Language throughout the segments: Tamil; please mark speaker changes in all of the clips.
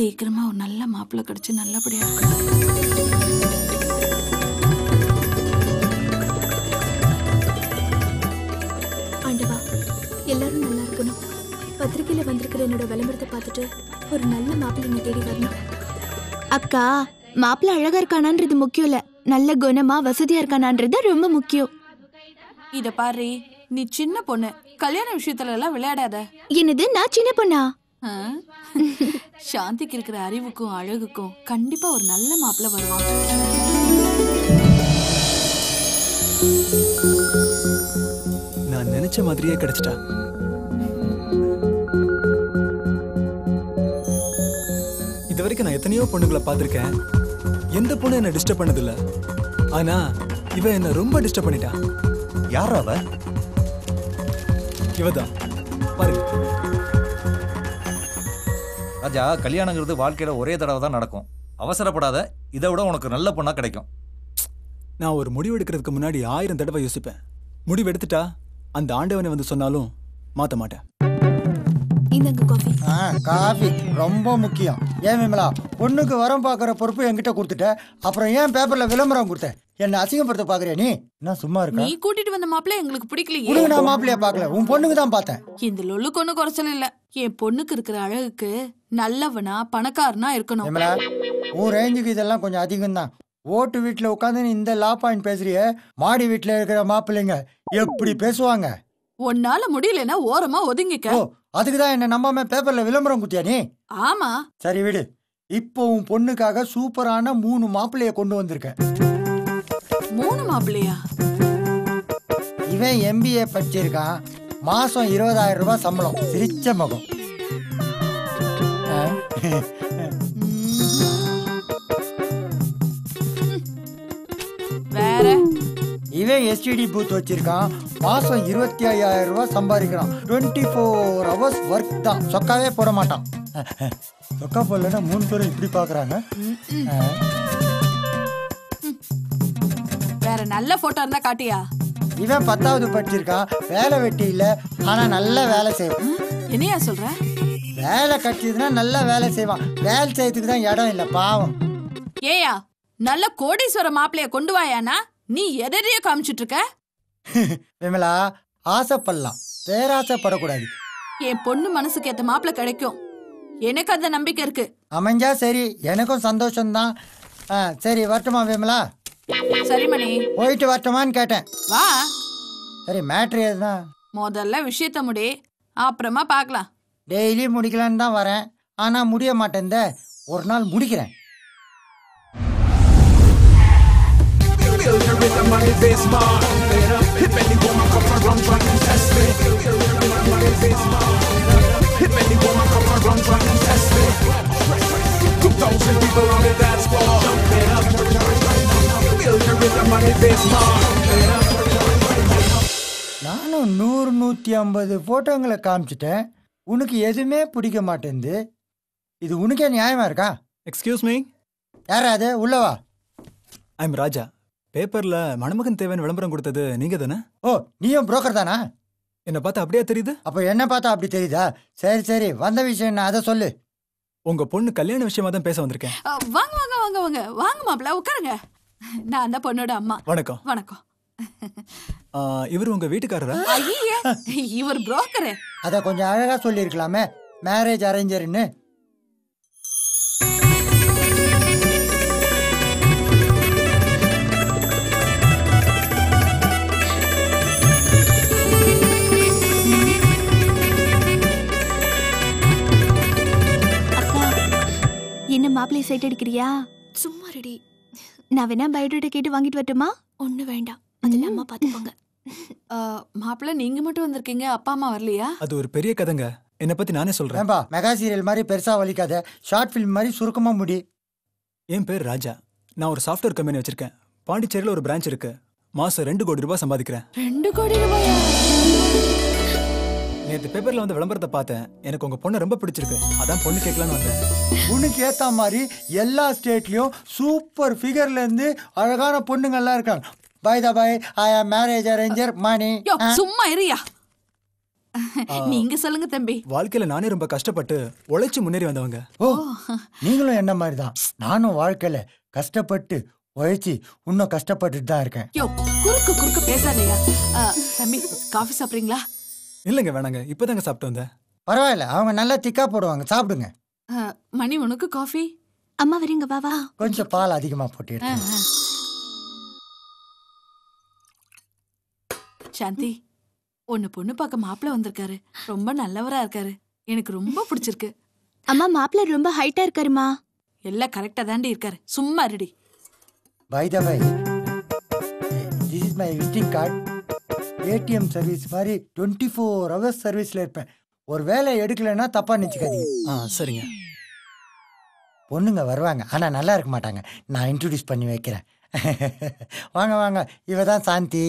Speaker 1: சீக்கிரமா ஒரு நல்ல மாப்பிள்ளை கிடைச்சு நல்லபடியா இருக்கணும்
Speaker 2: ஆண்டவா எல்லாரும் நல்லா இருக்கணும் பத்திரிக்கையில வந்திருக்கிற என்னோட விளம்பரத்தை பார்த்துட்டு ஒரு நல்ல மாப்பிள்ளை தேடி வரணும்
Speaker 3: அக்கா மாப்பிள்ள அழகா இருக்கானான்றது முக்கியம் இல்ல நல்ல குணமா வசதியா இருக்கானான்றது ரொம்ப முக்கியம்
Speaker 1: இத பாரு நீ சின்ன பொண்ணு கல்யாண விஷயத்துல எல்லாம் விளையாடாத
Speaker 3: என்னது நான் சின்ன பொண்ணா
Speaker 1: ஆ? சாந்திக்கு இருக்கிற அறிவுக்கும் அழகுக்கும் கண்டிப்பா ஒரு நல்ல மாப்பிள்ளை வருவான்
Speaker 4: நான் நினைச்ச மாதிரியே கிடைச்சிட்டா இது வரைக்கும் நான் எத்தனையோ பொண்ணுங்களை பார்த்துருக்கேன் எந்த பொண்ணு என்ன டிஸ்டர்ப் பண்ணதில்ல ஆனா இவ என்ன ரொம்ப டிஸ்டர்ப் பண்ணிட்டா
Speaker 5: யார் அவ
Speaker 4: இவதான் பாருங்க
Speaker 5: ராஜா கல்யாணங்கிறது வாழ்க்கையில ஒரே தடவை தான் நடக்கும் அவசரப்படாத இதை விட உனக்கு நல்ல பொண்ணா கிடைக்கும்
Speaker 4: நான் ஒரு முடிவு எடுக்கிறதுக்கு முன்னாடி ஆயிரம் தடவை யோசிப்பேன் முடிவு எடுத்துட்டா அந்த ஆண்டவனை வந்து சொன்னாலும் மாத்த மாட்டேன்
Speaker 2: இந்தாங்க காஃபி
Speaker 6: ஆ காஃபி ரொம்ப முக்கியம் ஏன் விமலா பொண்ணுக்கு வரம் பார்க்குற பொறுப்பு என்கிட்ட கொடுத்துட்ட அப்புறம் ஏன் பேப்பர்ல விளம்பரம் கொடுத்த என்ன அசிங்கப்படுத்த பாக்குறியா நீ என்ன சும்மா
Speaker 1: நீ
Speaker 6: இருக்க
Speaker 1: கூட்டிட்டு வந்த மாப்பிள்ளை எங்களுக்கு பிடிக்கலையே
Speaker 6: உனக்கு நான் மாப்பிள்ளைய பார்க்கல உன் பொண்ணுக்கு தான் பார்த்தேன்
Speaker 1: இந்த லொல்லுக்கு ஒன்றும் குறைச்சல் இல்ல என் பொண்ணுக்கு இருக்கிற அழகுக்கு நல்லவனா பணக்காரனா இருக்கணும்
Speaker 6: விமலா உன் ரேஞ்சுக்கு இதெல்லாம் கொஞ்சம் அதிகம் தான் ஓட்டு வீட்டில் உட்காந்து நீ இந்த லா பாயிண்ட் பேசுறிய மாடி வீட்டில் இருக்கிற மாப்பிள்ளைங்க எப்படி பேசுவாங்க
Speaker 1: உன்னால முடியலன்னா ஓரமா ஒதுங்கிக்க
Speaker 6: ஓ அதுக்கு தான் என்ன நம்பாம பேப்பர்ல விளம்பரம் குத்தியா நீ
Speaker 1: ஆமா
Speaker 6: சரி விடு இப்போ உன் பொண்ணுக்காக சூப்பரான மூணு மாப்பிள்ளைய கொண்டு வந்திருக்கேன்
Speaker 1: மூணு மாப்பிள்ளையா
Speaker 6: இவன் எம்பிஏ படிச்சிருக்கான் மாசம் இருபதாயிரம் ரூபாய் சம்பளம் சிரிச்ச முகம் ஆ?
Speaker 1: வேற
Speaker 6: இவன் எஸ்டிடி பூத் வச்சிருக்கான் மாசம் இருபத்தி ஐயாயிரம் ரூபாய் சம்பாதிக்கிறான் டுவெண்ட்டி ஃபோர் ஹவர்ஸ் ஒர்க் தான் சொக்காவே போட மாட்டான் சொக்கா போடலன்னா மூணு பேரும் இப்படி பாக்குறாங்க ஆ?
Speaker 1: வேற நல்ல போட்டோ இருந்தா காட்டியா
Speaker 6: இவன் பத்தாவது படிச்சிருக்கான் வேலை வெட்டி இல்ல ஆனா நல்ல வேலை செய்வான்
Speaker 1: ம், என்னையா சொல்ற
Speaker 6: வேலை கட்டியதுன்னா நல்லா வேலை செய்வான் வேலை செய்யறதுக்கு தான் இடம் இல்லை பாவம்
Speaker 1: ஏயா நல்ல கோடீஸ்வர மாப்பிள்ளைய கொண்டு வாயானா நீ எதையோ காமிச்சிட்டு இருக்க
Speaker 6: விமலா ஆசைப்படலாம் பேராசைப்படக்கூடாது
Speaker 1: என் பொண்ணு மனசுக்கு ஏத்த மாப்பிள்ளை கிடைக்கும் எனக்கு அந்த நம்பிக்கை இருக்கு
Speaker 6: அமைஞ்சா சரி எனக்கும் சந்தோஷம்தான் ஆ சரி வரட்டுமா விமலா
Speaker 1: சரி மணி
Speaker 6: போயிட்டு வரட்டுமான்னு கேட்டேன்
Speaker 1: வா
Speaker 6: சரி மேட்ரு எதுதான்
Speaker 1: முதல்ல விஷயத்த முடி அப்புறமா பார்க்கலாம்
Speaker 6: டெய்லி முடிக்கலான்னு தான் வரேன் ஆனால் முடிய மாட்டேன்த ஒரு நாள் முடிக்கிறேன் நானும் நூறு நூற்றி ஐம்பது ஃபோட்டோங்களை காமிச்சிட்டேன் உனக்கு எதுவுமே பிடிக்க மாட்டேங்குது இது உனக்கே நியாயமா இருக்கா
Speaker 4: எக்ஸ்கியூஸ் மீ
Speaker 6: யாரா அது உள்ளவா
Speaker 4: ஐம் ராஜா பேப்பர்ல மணமகன் தேவைன்னு விளம்பரம் கொடுத்தது நீங்க தானே
Speaker 6: ஓ நீயும் புரோக்கர் தானா
Speaker 4: என்னை பார்த்தா அப்படியே தெரியுது
Speaker 6: அப்போ என்ன பார்த்தா அப்படி தெரியுதா சரி சரி வந்த விஷயம் என்ன அதை சொல்லு
Speaker 4: உங்க பொண்ணு கல்யாண விஷயமா தான் பேச வந்திருக்கேன்
Speaker 1: அ, வாங்க வாங்க வாங்க வாங்க வாங்க மாப்பிள்ள உட்காருங்க நான் அந்த பொண்ணோட அம்மா
Speaker 4: வணக்கம்
Speaker 1: வணக்கம்
Speaker 4: ஆ, இவர் உங்க வீட்டுக்காரரா
Speaker 1: ஐயே இவர் புரோக்கரு
Speaker 6: அதை கொஞ்சம் அழகா சொல்லியிருக்கலாமே மேரேஜ் அரேஞ்சர்னு
Speaker 3: அக்கா என்ன மாப்பிள்ளை சைட் அடிக்கிறியா
Speaker 2: சும்மா ரெடி
Speaker 3: நான் வேணா பயோடேட்டா கேட்டு வாங்கிட்டு வரட்டுமா
Speaker 2: ஒண்ணு வேண்டாம் அதில் அம்மா பார்த்துப்பாங்க
Speaker 1: அ, மாப்பிள்ள நீங்க மட்டும் வந்திருக்கீங்க அப்பா அம்மா வரலையா
Speaker 4: அது ஒரு பெரிய கதைங்க என்னை பத்தி நானே சொல்றேன்
Speaker 6: ஏன்பா மெகா சீரியல் மாதிரி பெருசா வலிக்காத ஷார்ட் ஃபிலிம் மாதிரி சுருக்கமா முடி
Speaker 4: என் பேர் ராஜா நான் ஒரு சாஃப்ட்வேர் கம்பெனி வச்சிருக்கேன் பாண்டிச்சேரியில் ஒரு பிரான்ச் இருக்கு மாசம் ரெண்டு கோடி ரூபாய் சம்பாதிக்கிறேன்
Speaker 1: ரெண்டு கோடி ரூபாயா
Speaker 4: நேற்று பேப்பர்ல வந்து விளம்பரத்தை பார்த்தேன் எனக்கு உங்க பொண்ணு ரொம்ப பிடிச்சிருக்கு அதான் பொண்ணு கேட்கலான்னு வந்தேன்
Speaker 6: உனக்கு ஏத்த மாதிரி எல்லா ஸ்டேட்லயும் சூப்பர் ஃபிகர்ல இருந்து அழகான பொண்ணுங்கள்லாம் இருக்காங்க பை த பை ஐ ஆம் மேரேஜ் அரேஞ்சர் மணி
Speaker 1: யோ சும்மா இருயா நீங்க சொல்லுங்க தம்பி
Speaker 4: வாழ்க்கையில நானே ரொம்ப கஷ்டப்பட்டு உழைச்சு முன்னேறி வந்தவங்க
Speaker 6: ஓ நீங்களும் என்ன மாதிரி தான் நானும் வாழ்க்கையில கஷ்டப்பட்டு உழைச்சி இன்னும் கஷ்டப்பட்டுட்டு தான் இருக்கேன்
Speaker 1: யோ குறுக்கு குறுக்கு பேசாதயா தம்பி காஃபி சாப்பிடுறீங்களா
Speaker 4: இல்லைங்க வேணாங்க இப்பதாங்க சாப்பிட்டு வந்தேன்
Speaker 6: பரவாயில்ல அவங்க நல்லா திக்கா போடுவாங்க சாப்பிடுங்க
Speaker 1: ஆ, மணி உனக்கு காஃபி
Speaker 3: அம்மா வரீங்க வா வா
Speaker 6: கொஞ்சம் பால் அதிகமா போட்டு
Speaker 1: ஆ,
Speaker 6: எடுத்துங்க.
Speaker 1: ஆ. சாந்தி உன்னை பொண்ணு பார்க்க மாப்பிள்ள வந்திருக்காரு ரொம்ப நல்லவரா இருக்காரு எனக்கு ரொம்ப பிடிச்சிருக்கு
Speaker 3: அம்மா மாப்பிள்ள ரொம்ப ஹைட்டா இருக்காருமா
Speaker 1: எல்லாம் கரெக்டா தாண்டி இருக்காரு சும்மா இருடி
Speaker 6: by the way this is my visiting card ATM service மாதிரி டுவெண்ட்டி ஃபோர் ஹவர்ஸ் சர்வீஸில் இருப்பேன் ஒரு வேலை எடுக்கலைன்னா தப்பா நினச்சிக்காதீங்க
Speaker 4: ஆ சரிங்க
Speaker 6: பொண்ணுங்க வருவாங்க ஆனால் நல்லா இருக்க மாட்டாங்க நான் இன்ட்ரடியூஸ் பண்ணி வைக்கிறேன் வாங்க வாங்க இவ தான் சாந்தி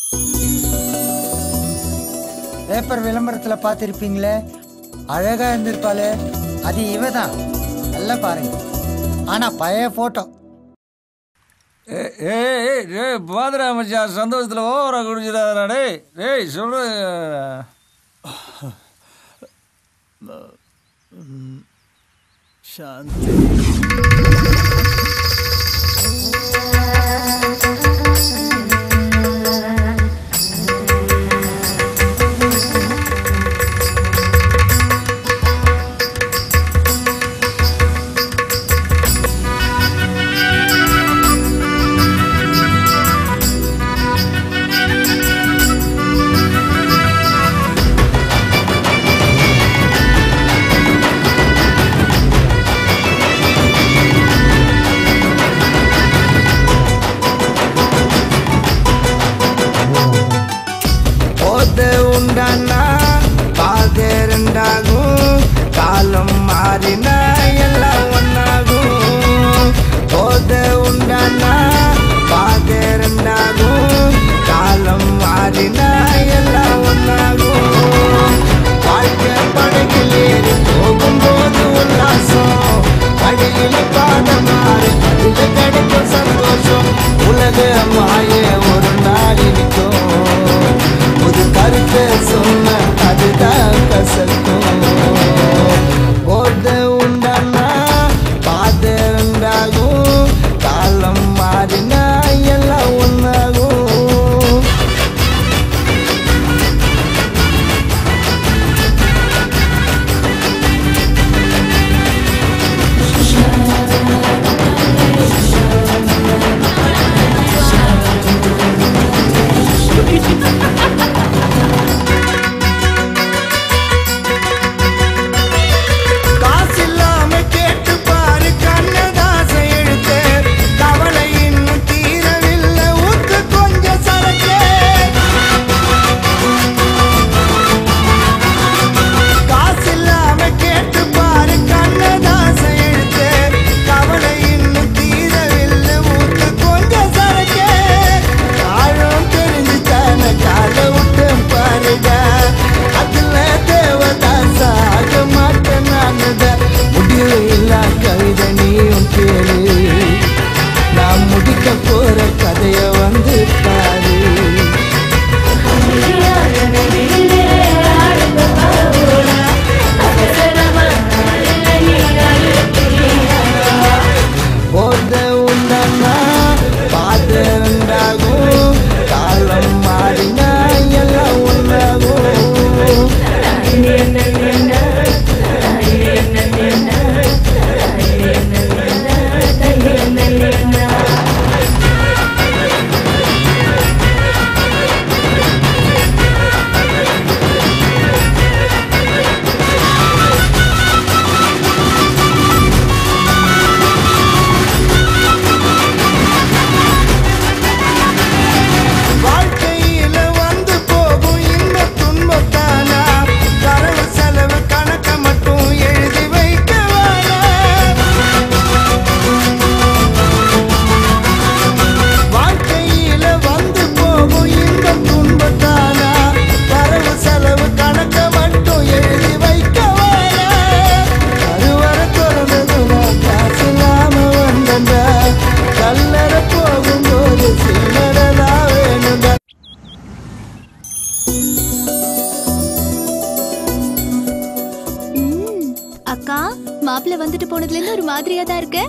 Speaker 6: பேப்பர் விளம்பரத்தில் பார்த்துருப்பீங்களே அழகா இருந்திருப்பாளே அது இவ தான் நல்லா பாருங்க ஆனால் பழைய ஃபோட்டோ
Speaker 5: ஏய் ஏய் ஏய், ஏய் பாதுரா மச்சான் சந்தோஷத்தில் ஓவரா குடிச்சிடாதடா டேய் டேய் சொல்ற
Speaker 4: சாந்தி
Speaker 7: போது உண்டானா பாதை ரெண்டாகும் காலம் மாறினா எல்லாம் ஒன்னாகும் போது உண்டானா பாதை ரெண்டாகும் காலம் மாறினா எல்லாம் ஒன்னாகும் வாழ்க்கை படகில் ஏறி போகும்போது உல்லாசம் வழியில் பாதம் மாறி அதில் கிடைக்கும் சந்தோஷம் உலக மாய ஒரு நாள் இருக்கும் ஒரு கருத்தை சொன்ன அதுதான் கசக்கும் போத உண்டானா பாத உண்டாகும் காலம் மாறினா
Speaker 3: ஒரு மாதிரியா தான் இருக்க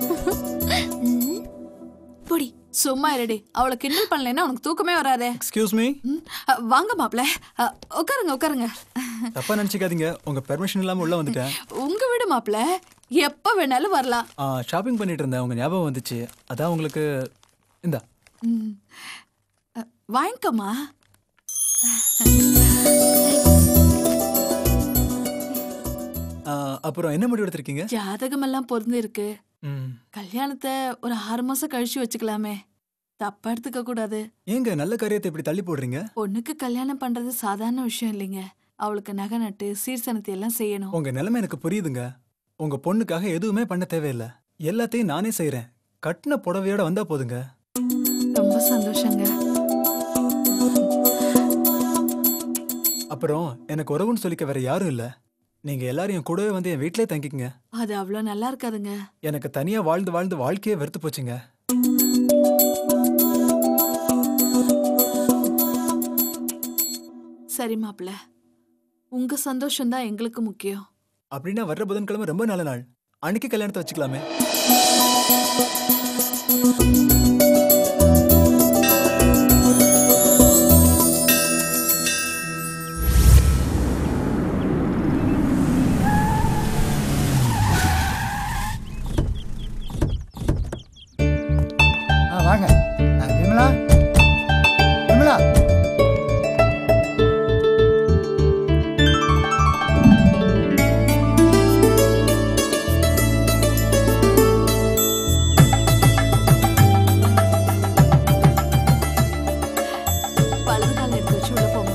Speaker 2: பொடி
Speaker 1: சும்மா இருடி அவளை கிண்டல் பண்ணலைன்னா உனக்கு தூக்கமே வராதே
Speaker 4: எக்ஸ்கியூஸ் மீ
Speaker 1: ம், அ, வாங்க மாப்ள அ, உட்காருங்க உட்காருங்க
Speaker 4: தப்பா நினச்சிக்காதீங்க உங்க பெர்மிஷன் இல்லாமல் உள்ள வந்துட்டேன்
Speaker 1: உங்க வீடு மாப்ள எப்ப வேணாலும் வரலாம்
Speaker 4: ஷாப்பிங் பண்ணிட்டு இருந்தேன் உங்க ஞாபகம் வந்துச்சு அதான் உங்களுக்கு இந்தா
Speaker 1: ம். அ, வாங்கிக்கோமா
Speaker 4: ஆ, அப்புறம் என்ன முடிவு எடுத்திருக்கீங்க
Speaker 1: ஜாதகம் எல்லாம் பொருந்து இருக்கு
Speaker 4: ம்.
Speaker 1: கல்யாணத்தை ஒரு ஆறு மாசம் கழிச்சு வச்சுக்கலாமே தப்பா எடுத்துக்க கூடாது
Speaker 4: ஏங்க நல்ல காரியத்தை இப்படி தள்ளி போடுறீங்க
Speaker 1: பொண்ணுக்கு கல்யாணம் பண்றது சாதாரண விஷயம் இல்லைங்க அவளுக்கு நகை நட்டு சீர்சனத்தை எல்லாம் செய்யணும்
Speaker 4: உங்க நிலைமை எனக்கு புரியுதுங்க உங்க பொண்ணுக்காக எதுவுமே பண்ண தேவையில்லை எல்லாத்தையும் நானே செய்றேன் கட்டின புடவையோட வந்தா போதுங்க
Speaker 1: ரொம்ப சந்தோஷங்க
Speaker 4: அப்புறம் எனக்கு உறவுன்னு சொல்லிக்க வேற யாரும் இல்ல நீங்க எல்லாரும் என் கூடவே வந்து என் வீட்டிலே தங்கிக்கங்க
Speaker 1: அது அவ்வளோ நல்லா இருக்காதுங்க
Speaker 4: எனக்கு தனியா வாழ்ந்து வாழ்ந்து வாழ்க்கையே வெறுத்து போச்சுங்க
Speaker 1: சரி மாப்ள உங்க சந்தோஷம் தான் எங்களுக்கு முக்கியம்
Speaker 4: அப்படின்னா வர்ற புதன்கிழமை ரொம்ப நல்ல நாள் அன்னைக்கு கல்யாணத்தை வச்சுக்கலாமே
Speaker 6: ஆ வாங்க ஆ, விமலா விமலா
Speaker 1: வலது கால எடுத்து வச்சு உள்ள போமா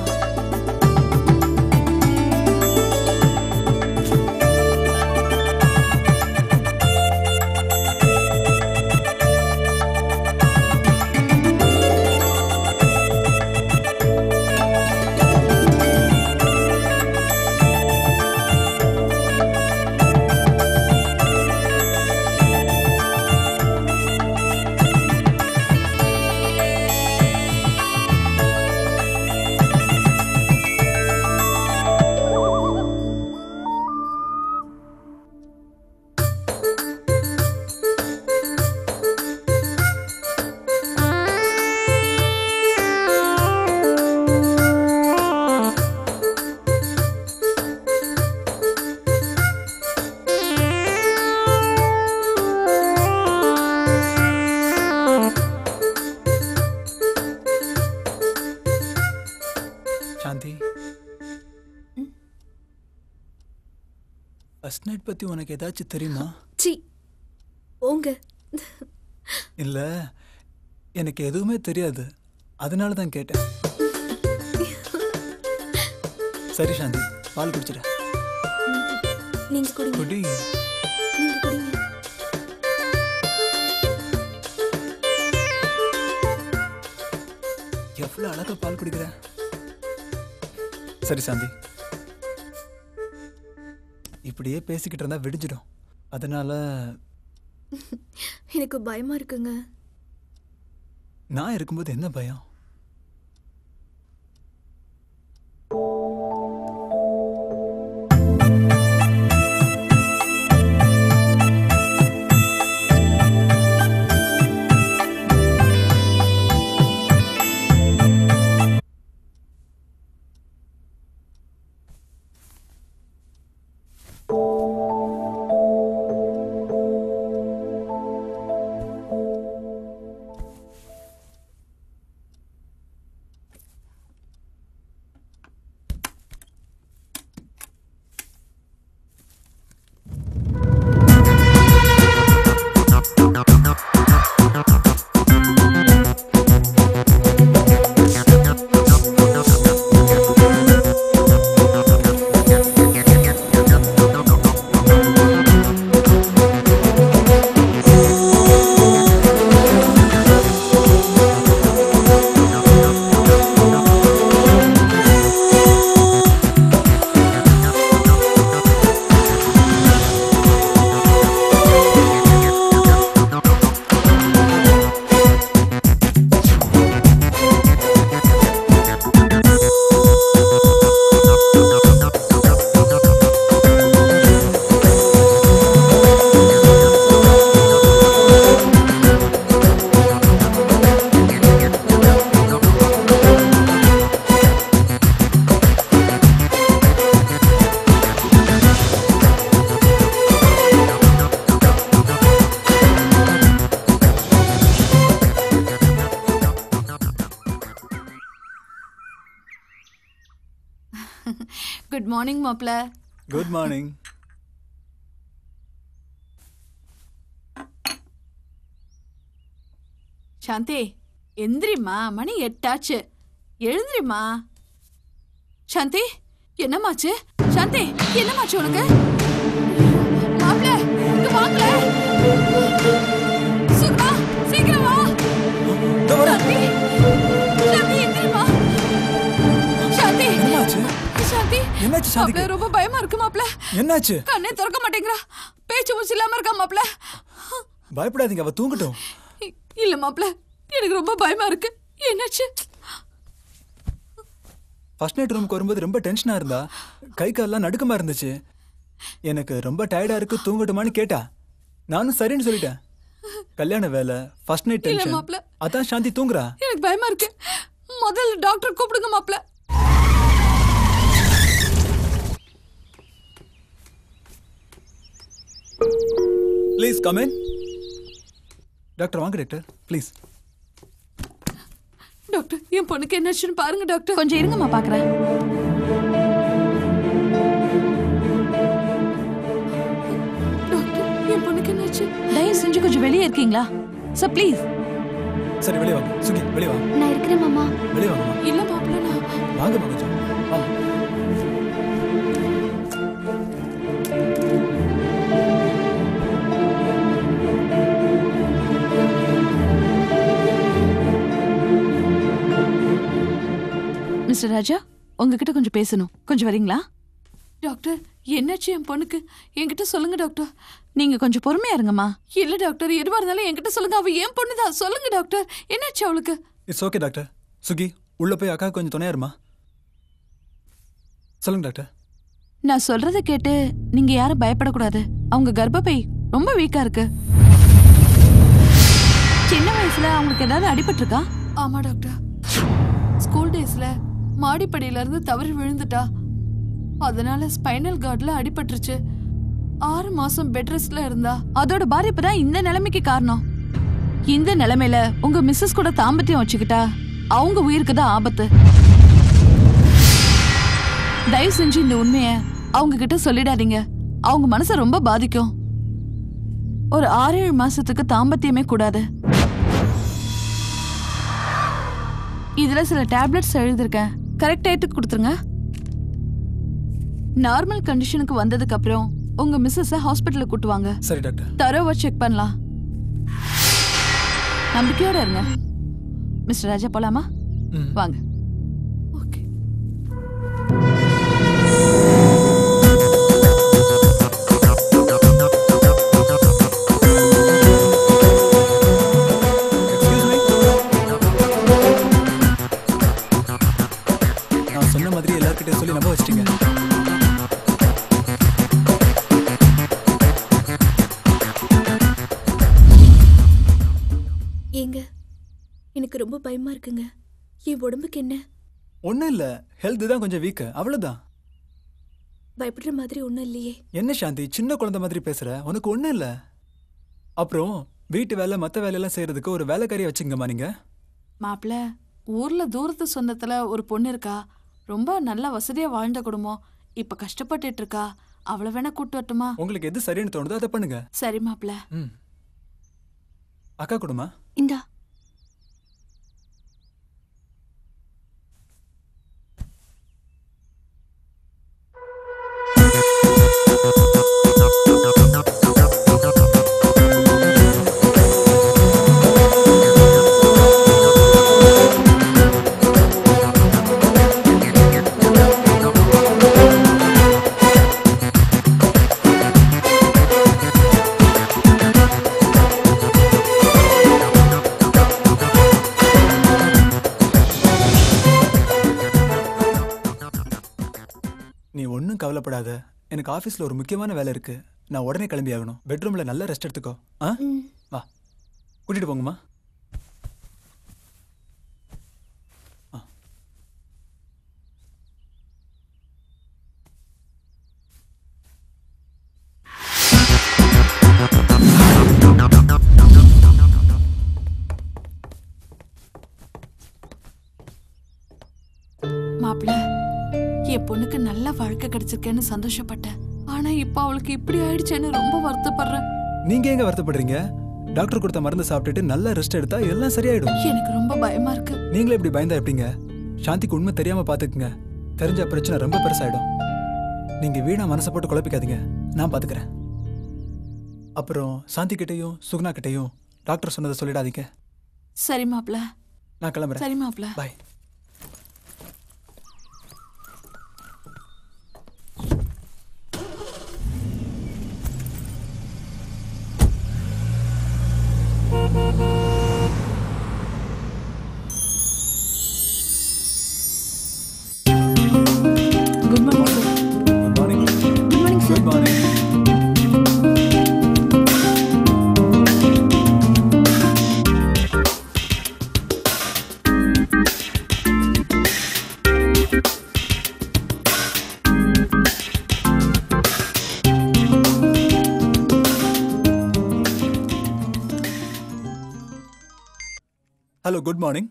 Speaker 4: சாந்தி ஃபர்ஸ்ட் நைட் பத்தி உனக்கு ஏதாச்சும் தெரியுமா
Speaker 2: சி போங்க
Speaker 4: இல்ல எனக்கு எதுவுமே தெரியாது அதனால தான் கேட்டேன் சரி சாந்தி பால் குடிச்சிட
Speaker 2: நீங்க குடிங்க
Speaker 4: குடி
Speaker 2: நீங்க குடிங்க
Speaker 4: எவ்வளவு அழகா பால் குடிக்கிற சரி சாந்தி இப்படியே பேசிக்கிட்டு இருந்தா விடிஞ்சிடும் அதனால
Speaker 2: எனக்கு பயமா இருக்குங்க
Speaker 4: நான் இருக்கும்போது என்ன பயம்
Speaker 1: குட் மார்னிங் மாப்ள
Speaker 4: குட் மார்னிங்
Speaker 1: சாந்தி எந்திரிம்மா மணி எட்டாச்சு எழுந்திரிம்மா சாந்தி என்னமாச்சு சாந்தி என்னமாச்சு உனக்கு மாப்ள இங்க வாங்கல சுகுணா சீக்கிரம் வா சாந்தி சாந்தி எந்திரிம்மா சாந்தி
Speaker 4: என்னாச்சு
Speaker 1: சாந்தி
Speaker 4: என்னாச்சு சாந்திக்கு?
Speaker 1: மாப்ள ரொம்ப பயமா இருக்கு மாப்ள
Speaker 4: என்னாச்சு
Speaker 1: கண்ணே திறக்க மாட்டேங்கிறா பேச்சு மூச்சு இல்லாம இருக்கா மாப்ள
Speaker 4: பயப்படாதீங்க அவ தூங்கட்டும்
Speaker 1: இ- இல்ல மாப்ள எனக்கு ரொம்ப பயமா இருக்கு என்னாச்சு
Speaker 4: ஃபர்ஸ்ட் நைட் ரூமுக்கு வரும்போது ரொம்ப டென்ஷனா இருந்தா கை கால்லாம் நடுக்கமா இருந்துச்சு எனக்கு ரொம்ப டயர்டா இருக்கு தூங்கட்டுமான்னு கேட்டா நானும் சரின்னு சொல்லிட்டேன் கல்யாண வேலை ஃபர்ஸ்ட் நைட்
Speaker 1: இல்ல
Speaker 4: டென்ஷன்
Speaker 1: மாப்ள.
Speaker 4: அதான் சாந்தி தூங்குறா
Speaker 1: எனக்கு பயமா இருக்கு முதல்ல டாக்டர் கூப்பிடுங்க மாப்ள
Speaker 4: ப்ளீஸ் கம் இன் டாக்டர் வாங்க டாக்டர் ப்ளீஸ்
Speaker 1: டாக்டர் என் பொண்ணுக்கு என்னாச்சுன்னு பாருங்க டாக்டர்
Speaker 8: கொஞ்சம் இருங்கம்மா பாக்குறேன்
Speaker 1: டாக்டர் என் பொண்ணுக்கு என்னாச்சு
Speaker 8: தயவு செஞ்சு கொஞ்சம் வெளியே இருக்கீங்களா சார் ப்ளீஸ்
Speaker 4: சரி வெளியே வாங்க சுகி வெளியே வாங்க
Speaker 3: நான் இருக்கிறேன் மாமா
Speaker 4: வெளியே வாங்கம்மா
Speaker 1: இல்ல மாப்ள நான்
Speaker 4: வாங்கம்மா கொஞ்சம் வாங்க
Speaker 8: மிஸ்டர் ராஜா உங்ககிட்ட கொஞ்சம் பேசணும் கொஞ்சம் வரீங்களா
Speaker 1: டாக்டர் என்னாச்சு என் பொண்ணுக்கு என்கிட்ட சொல்லுங்க டாக்டர்
Speaker 8: நீங்க கொஞ்சம் பொறுமையா இருங்கம்மா
Speaker 1: இல்ல டாக்டர் எதுவா இருந்தாலும் என்கிட்ட சொல்லுங்க அவ என் பொண்ணுதான் சொல்லுங்க டாக்டர் என்னாச்சு அவளுக்கு
Speaker 4: இட்ஸ் ஓகே டாக்டர் சுகி உள்ள போய் அக்கா கொஞ்சம் துணையா இருமா சொல்லுங்க டாக்டர்
Speaker 8: நான் சொல்றத கேட்டு நீங்க யாரும் பயப்படக்கூடாது அவங்க கர்ப்பப்பை ரொம்ப வீக்கா இருக்கு சின்ன வயசுல அவங்களுக்கு ஏதாவது அடிபட்டிருக்கா
Speaker 1: ஆமா டாக்டர் ஸ்கூல் டேஸ்ல மாடிப்படியில இருந்து தவறி விழுந்துட்டா அதனால ஸ்பைனல் கார்ட்ல அடிபட்டுருச்சு ஆறு மாசம் பெட் ரெஸ்ட்ல இருந்தா
Speaker 8: அதோட பாதிப்பு தான் இந்த நிலைமைக்கு காரணம் இந்த நிலைமையில உங்க மிஸ்ஸஸ் கூட தாம்பத்தியம் வச்சுக்கிட்டா அவங்க உயிருக்கு தான் ஆபத்து தயவு செஞ்சு இந்த உண்மைய அவங்க கிட்ட சொல்லிடாதீங்க அவங்க மனசை ரொம்ப பாதிக்கும் ஒரு ஆறு ஏழு மாசத்துக்கு தாம்பத்தியமே கூடாது இதுல சில டேப்லெட்ஸ் எழுதிருக்கேன் கரெக்ட் டயத்துக்கு கொடுத்துருங்க நார்மல் கண்டிஷனுக்கு வந்ததுக்கு அப்புறம் உங்க மிஸ்ஸஸ ஹாஸ்பிட்டலுக்கு கூட்டு வாங்க
Speaker 4: சரி டாக்டர்
Speaker 8: தரோவா செக் பண்ணலாம் நம்பிக்கையோட இருங்க மிஸ்டர் ராஜா போலாமா
Speaker 4: ம்.
Speaker 8: வாங்க
Speaker 1: ஓகே
Speaker 4: எக்ஸ்கியூஸ் மீ நான் சொன்ன மாதிரி எல்லார்கிட்டயும் சொல்லி நம்ப வச்சிட்டீங்க
Speaker 2: ஏங்க எனக்கு ரொம்ப பயமா இருக்குங்க என் உடம்புக்கு என்ன
Speaker 4: ஒன்றும் இல்லை ஹெல்த் தான் கொஞ்சம் வீக்கு அவ்வளோதான்
Speaker 2: பயப்படுற மாதிரி ஒன்றும் இல்லையே
Speaker 4: என்ன சாந்தி சின்ன குழந்தை மாதிரி பேசுற உனக்கு ஒன்றும் இல்லை அப்புறம் வீட்டு வேலை மற்ற வேலையெல்லாம் செய்யறதுக்கு ஒரு வேலைக்காரியை வச்சுங்கம்மா நீங்க
Speaker 1: மாப்பிள்ள ஊர்ல தூரத்து சொந்தத்துல ஒரு பொண்ணு இருக்கா ரொம்ப நல்ல வசதியா வாழ்ந்த குடும்பம் இப்ப கஷ்டப்பட்டுட்டு இருக்கா அவளை வேணா கூட்டு வரட்டுமா
Speaker 4: உங்களுக்கு எது சரின்னு தோணுதோ அதை பண்ணுங்க
Speaker 1: சரி மாப்பிள்ள
Speaker 4: ம் அக்கா கொடுமா
Speaker 3: இந்தா
Speaker 4: நீ ஒன்றும் கவலைப்படாத எனக்கு ஆஃபீஸில் ஒரு முக்கியமான வேலை இருக்கு நான் உடனே கிளம்பி ஆகணும் பெட்ரூமில் நல்லா ரெஸ்ட் எடுத்துக்கோ ஆ வா கூட்டிட்டு போங்கம்மா ஆ.
Speaker 1: மாப்பிள்ள என் பொண்ணுக்கு நல்ல வாழ்க்கை கிடைச்சிருக்கேன்னு சந்தோஷப்பட்டேன் ஆனா இப்ப அவளுக்கு இப்படி ஆயிடுச்சேன்னு ரொம்ப வருத்தப்படுறேன்
Speaker 4: நீங்க எங்க வருத்தப்படுறீங்க டாக்டர் கொடுத்த மருந்து சாப்பிட்டுட்டு நல்லா ரெஸ்ட் எடுத்தா எல்லாம் சரியாயிடும்
Speaker 1: எனக்கு ரொம்ப பயமா இருக்கு
Speaker 4: நீங்களே இப்படி பயந்தா எப்படிங்க சாந்திக்கு உண்மை தெரியாம பாத்துக்குங்க தெரிஞ்ச பிரச்சனை ரொம்ப பெருசாயிடும் நீங்க வீணா மனசை போட்டு குழப்பிக்காதீங்க நான் பாத்துக்கிறேன் அப்புறம் சாந்தி கிட்டயும் சுகுணா கிட்டயும் டாக்டர் சொன்னதை சொல்லிடாதீங்க
Speaker 1: சரி மாப்ள
Speaker 4: நான் கிளம்புறேன்
Speaker 1: சரி மாப்ள
Speaker 4: bye
Speaker 1: good morning sir
Speaker 4: good morning
Speaker 3: good morning sir
Speaker 4: good morning hello good morning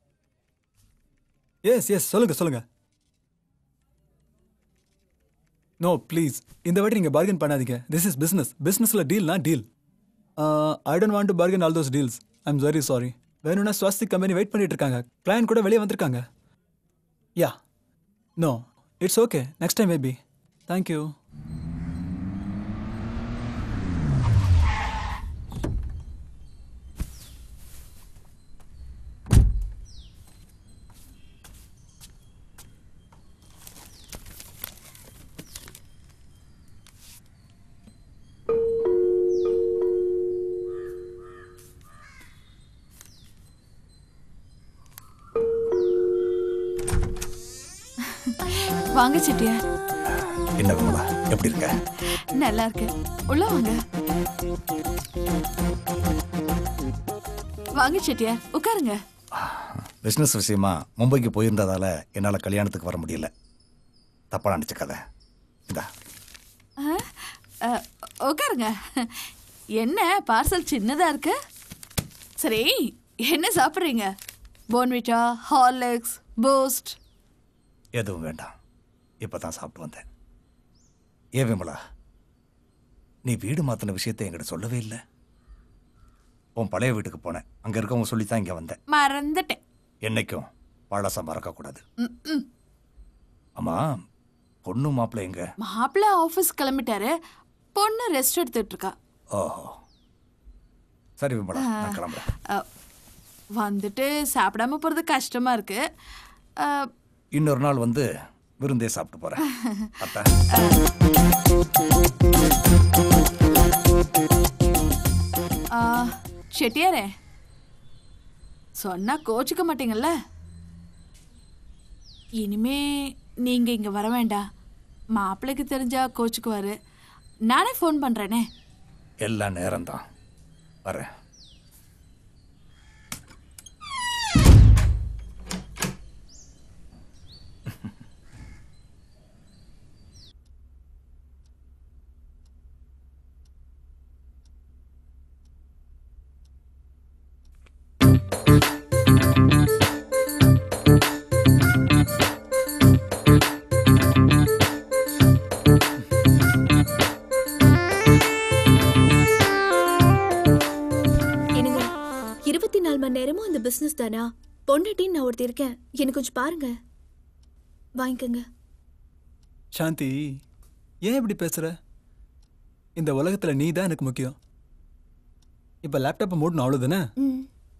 Speaker 4: yes yes சொல்லுங்க சொல்லுங்க நோ ப்ளீஸ் இந்த வாட்டி நீங்கள் பார்கன் பண்ணாதீங்க திஸ் இஸ் பிஸ்னஸ் பிஸ்னஸில் டீல்னா deal I don't want to bargain all those deals I am very sorry வேணும்னா ஸ்வாஸ்திக் கம்பெனி வெயிட் பண்ணிட்டு இருக்காங்க கிளையண்ட் கூட வெளியே வந்திருக்காங்க yeah no it's okay next time maybe thank you
Speaker 1: வாங்க செட்டியார்
Speaker 9: என்ன விமலா எப்படி இருக்க
Speaker 1: நல்லா இருக்கு உள்ள வாங்க வாங்க செட்டியார் உட்காருங்க
Speaker 9: பிஸ்னஸ் விஷயமா மும்பைக்கு போயிருந்ததால என்னால் கல்யாணத்துக்கு வர முடியல தப்பா நினச்சிக்காத இதா
Speaker 1: அஹ், உட்காருங்க என்ன பார்சல் சின்னதா இருக்கு சரி என்ன சாப்பிட்றீங்க போன்விட்டா ஹார்லிக்ஸ் பூஸ்ட்
Speaker 9: எதுவும் வேண்டாம் இப்போ தான் சாப்பிட்டு வந்தேன் ஏன் விமலா நீ வீடு மாற்றின விஷயத்தை என்கிட்ட சொல்லவே இல்லை உன் பழைய வீட்டுக்கு போனேன் அங்கே இருக்கவங்க சொல்லி தான் இங்கே வந்தேன்
Speaker 1: மறந்துட்டேன்
Speaker 9: என்னைக்கும் பழசம் மறக்கக்கூடாது
Speaker 1: ம், ம்.
Speaker 9: ஆமா பொண்ணு மாப்பிள்ளை எங்க
Speaker 1: மாப்பிள்ளை ஆஃபீஸ் கிளம்பிட்டாரு பொண்ணு ரெஸ்ட் எடுத்துட்டு இருக்கா
Speaker 9: ஓஹோ சரி விமலா நான் கிளம்புறேன்
Speaker 1: அஹ், வந்துட்டு சாப்பிடாம போறது கஷ்டமா இருக்கு அஹ்,
Speaker 9: இன்னொரு நாள் வந்து விருந்தே சாப்பிட்டு போறேன் அத்தா
Speaker 1: அஹ், செட்டியாரே சொன்னா கோச்சுக்க மாட்டீங்கல்ல இனிமே நீங்க இங்க வர வேண்டாம் மாப்பிள்ளைக்கு தெரிஞ்சா கோச்சுக்குவாரு நானே ஃபோன் பண்றேனே
Speaker 9: எல்லாம் நேரம்தான் வரேன்
Speaker 2: என்னங்க இருபத்தி நாலு மணி நேரமும் அந்த பிசினஸ் தானா பொண்டாட்டின்னு நான் ஒருத்தர் இருக்கேன் எனக்கு கொஞ்சம் பாருங்க வாங்கிக்கோங்க
Speaker 4: சாந்தி ஏன் இப்படி பேசுற இந்த உலகத்துல நீ தான் எனக்கு முக்கியம் இப்ப லேப்டாப்பை மூடணும் அவ்வளவுதானே
Speaker 2: ம்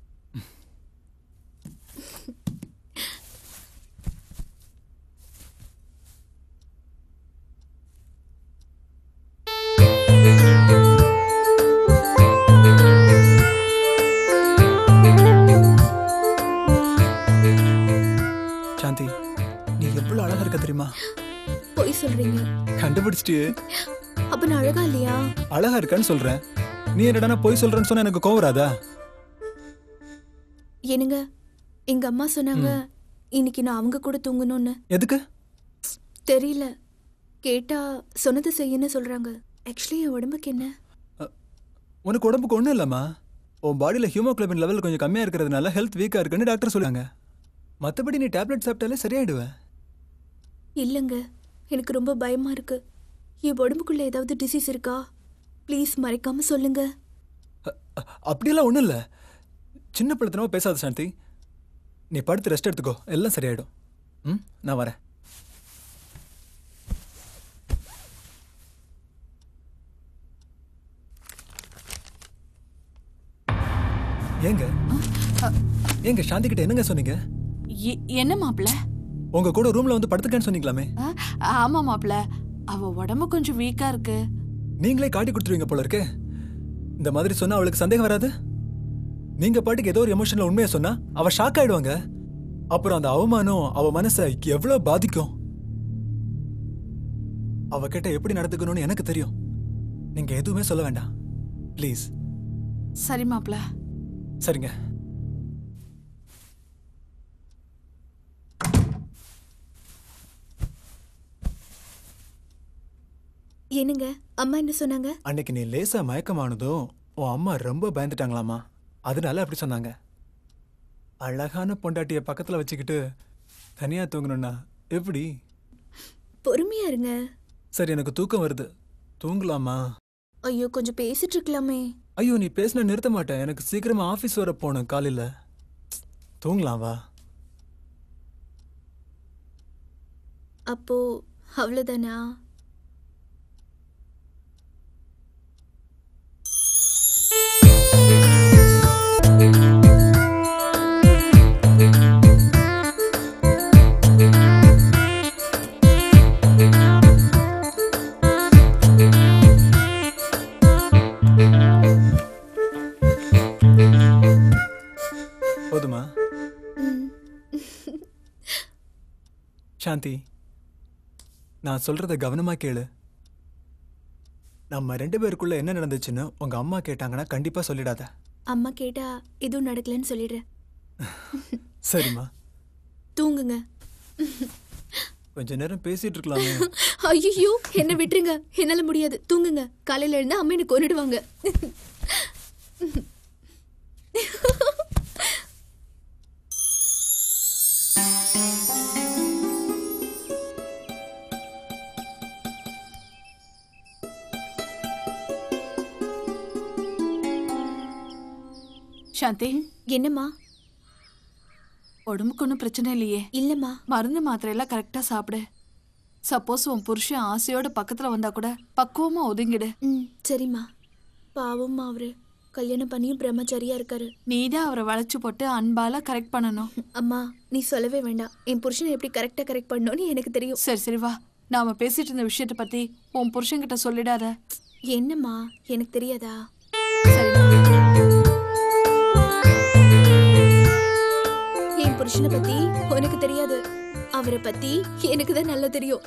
Speaker 4: சாந்தி நீ எவ்வளவு அழகா இருக்க தெரியுமா
Speaker 2: பொய் சொல்றீங்க
Speaker 4: கண்டுபிடிச்சிட்டு
Speaker 2: அப்ப நான் அழகா இல்லையா
Speaker 4: அழகா இருக்கான்னு சொல்றேன் நீ என்னடா பொய் சொல்றேன்னு சொன்னா எனக்கு கோவம் வராதா
Speaker 2: என்னங்க எங்க அம்மா சொன்னாங்க இன்னைக்கு நான் அவங்க கூட தூங்கணும்னு
Speaker 4: எதுக்கு
Speaker 2: தெரியல கேட்டா சொன்னது செய்யன்னு சொல்றாங்க ஆக்சுவலி என் உடம்புக்கு என்ன
Speaker 4: உனக்கு உடம்புக்கு ஒன்றும் இல்லைம்மா உன் பாடியில் ஹியூமோகுளோபின் லெவல் கொஞ்சம் கம்மியாக இருக்கிறதுனால ஹெல்த் வீக்காக இருக்குன்னு டாக்டர் சொல்லுவாங்க மற்றபடி நீ டேப்லெட் சாப்பிட்டாலே சரியாயிடுவேன்
Speaker 2: இல்லைங்க எனக்கு ரொம்ப பயமா இருக்கு என் உடம்புக்குள்ள ஏதாவது டிசீஸ் இருக்கா ப்ளீஸ் மறைக்காம சொல்லுங்க
Speaker 4: அ- அப்படியெல்லாம் ஒன்றும் இல்லை சின்ன பிள்ளைத்தனமா பேசாத சாந்தி நீ படுத்து ரெஸ்ட் எடுத்துக்கோ எல்லாம் சரியாயிடும் ம் நான் வரேன் ஏங்க ஏங்க சாந்தி கிட்ட என்னங்க சொன்னீங்க
Speaker 1: எ- என்ன மாப்பிள
Speaker 4: உங்க கூட ரூம்ல வந்து படுத்துக்கன்னு சொன்னீங்களாமே
Speaker 1: ஆ, ஆமா மாப்பிள அவ உடம்பு கொஞ்சம் வீக்கா இருக்கு
Speaker 4: நீங்களே காட்டி கொடுத்துருவீங்க போல இருக்கே இந்த மாதிரி சொன்னா அவளுக்கு சந்தேகம் வராது நீங்க பாட்டுக்கு ஏதோ ஒரு எமோஷன்ல உண்மையை சொன்னா அவ ஷாக் ஆயிடுவாங்க அப்புறம் அந்த அவமானம் அவ மனசை எவ்வளவு பாதிக்கும் அவகிட்ட எப்படி நடந்துக்கணும்னு எனக்கு தெரியும் நீங்க எதுவுமே சொல்ல வேண்டாம் ப்ளீஸ்
Speaker 1: சரி மாப்பிள
Speaker 4: சரிங்க
Speaker 2: என்னங்க அம்மா என்ன சொன்னாங்க
Speaker 4: அன்னைக்கு நீ லேசா மயக்கமானதும் உன் அம்மா ரொம்ப பயந்துட்டாங்களாமா அதனால அப்படி சொன்னாங்க அழகான பொண்டாட்டிய பக்கத்துல வச்சுக்கிட்டு தனியா தூங்கணும்னா எப்படி
Speaker 2: பொறுமையா இருங்க
Speaker 4: சரி எனக்கு தூக்கம் வருது தூங்கலாமா
Speaker 2: ஐயோ கொஞ்சம் பேசிட்டு இருக்கலாமே
Speaker 4: ஐயோ நீ பேசினா நிறுத்த மாட்டேன் எனக்கு சீக்கிரமா ஆஃபீஸ் வர போகணும் காலையில தூங்கலாம் வா
Speaker 2: அப்போ அவ்வளோதானா
Speaker 4: போதுமா சாந்தி நான் சொல்றத கவனமா கேளு நம்ம ரெண்டு பேருக்குள்ள என்ன நடந்துச்சுன்னு உங்க அம்மா கேட்டாங்கன்னா கண்டிப்பா சொல்லிடாத
Speaker 2: அம்மா கேட்டா எதுவும் நடக்கலன்னு சொல்லிடுறேன்
Speaker 4: சரிம்மா
Speaker 2: தூங்குங்க
Speaker 4: கொஞ்ச நேரம் பேசிட்டு இருக்கலாமே
Speaker 2: ஐயோ என்ன விட்டுருங்க என்னால முடியாது தூங்குங்க காலையில எழுந்தா அம்மா எனக்கு கொன்னுடுவாங்க
Speaker 1: சாந்தி
Speaker 2: என்னம்மா
Speaker 1: உடம்புக்கு ஒன்றும் பிரச்சனை இல்லையே
Speaker 2: இல்லம்மா
Speaker 1: மருந்து மாத்திரையெல்லாம் கரெக்டா சாப்பிடு சப்போஸ் உன் புருஷன் ஆசையோட பக்கத்துல வந்தா கூட பக்குவமா ஒதுங்கிடு
Speaker 2: ம் சரிம்மா பாவம்மா அவரு கல்யாணம் பண்ணியும் பிரம்மச்சாரியா இருக்காரு
Speaker 1: நீதான் அவரை வளைச்சு போட்டு அன்பால கரெக்ட் பண்ணணும்
Speaker 2: அம்மா நீ சொல்லவே வேண்டாம் என் புருஷனை எப்படி கரெக்டா கரெக்ட் பண்ணணும்னு எனக்கு தெரியும்
Speaker 1: சரி சரி வா நாம பேசிட்டு இருந்த விஷயத்த பத்தி உன் புருஷன்கிட்ட சொல்லிடாத
Speaker 2: என்னம்மா எனக்கு தெரியாதா
Speaker 1: சரி
Speaker 2: என் புருஷனை பத்தி உனக்கு தெரியாது அவரை பத்தி எனக்கு தான் நல்லா தெரியும்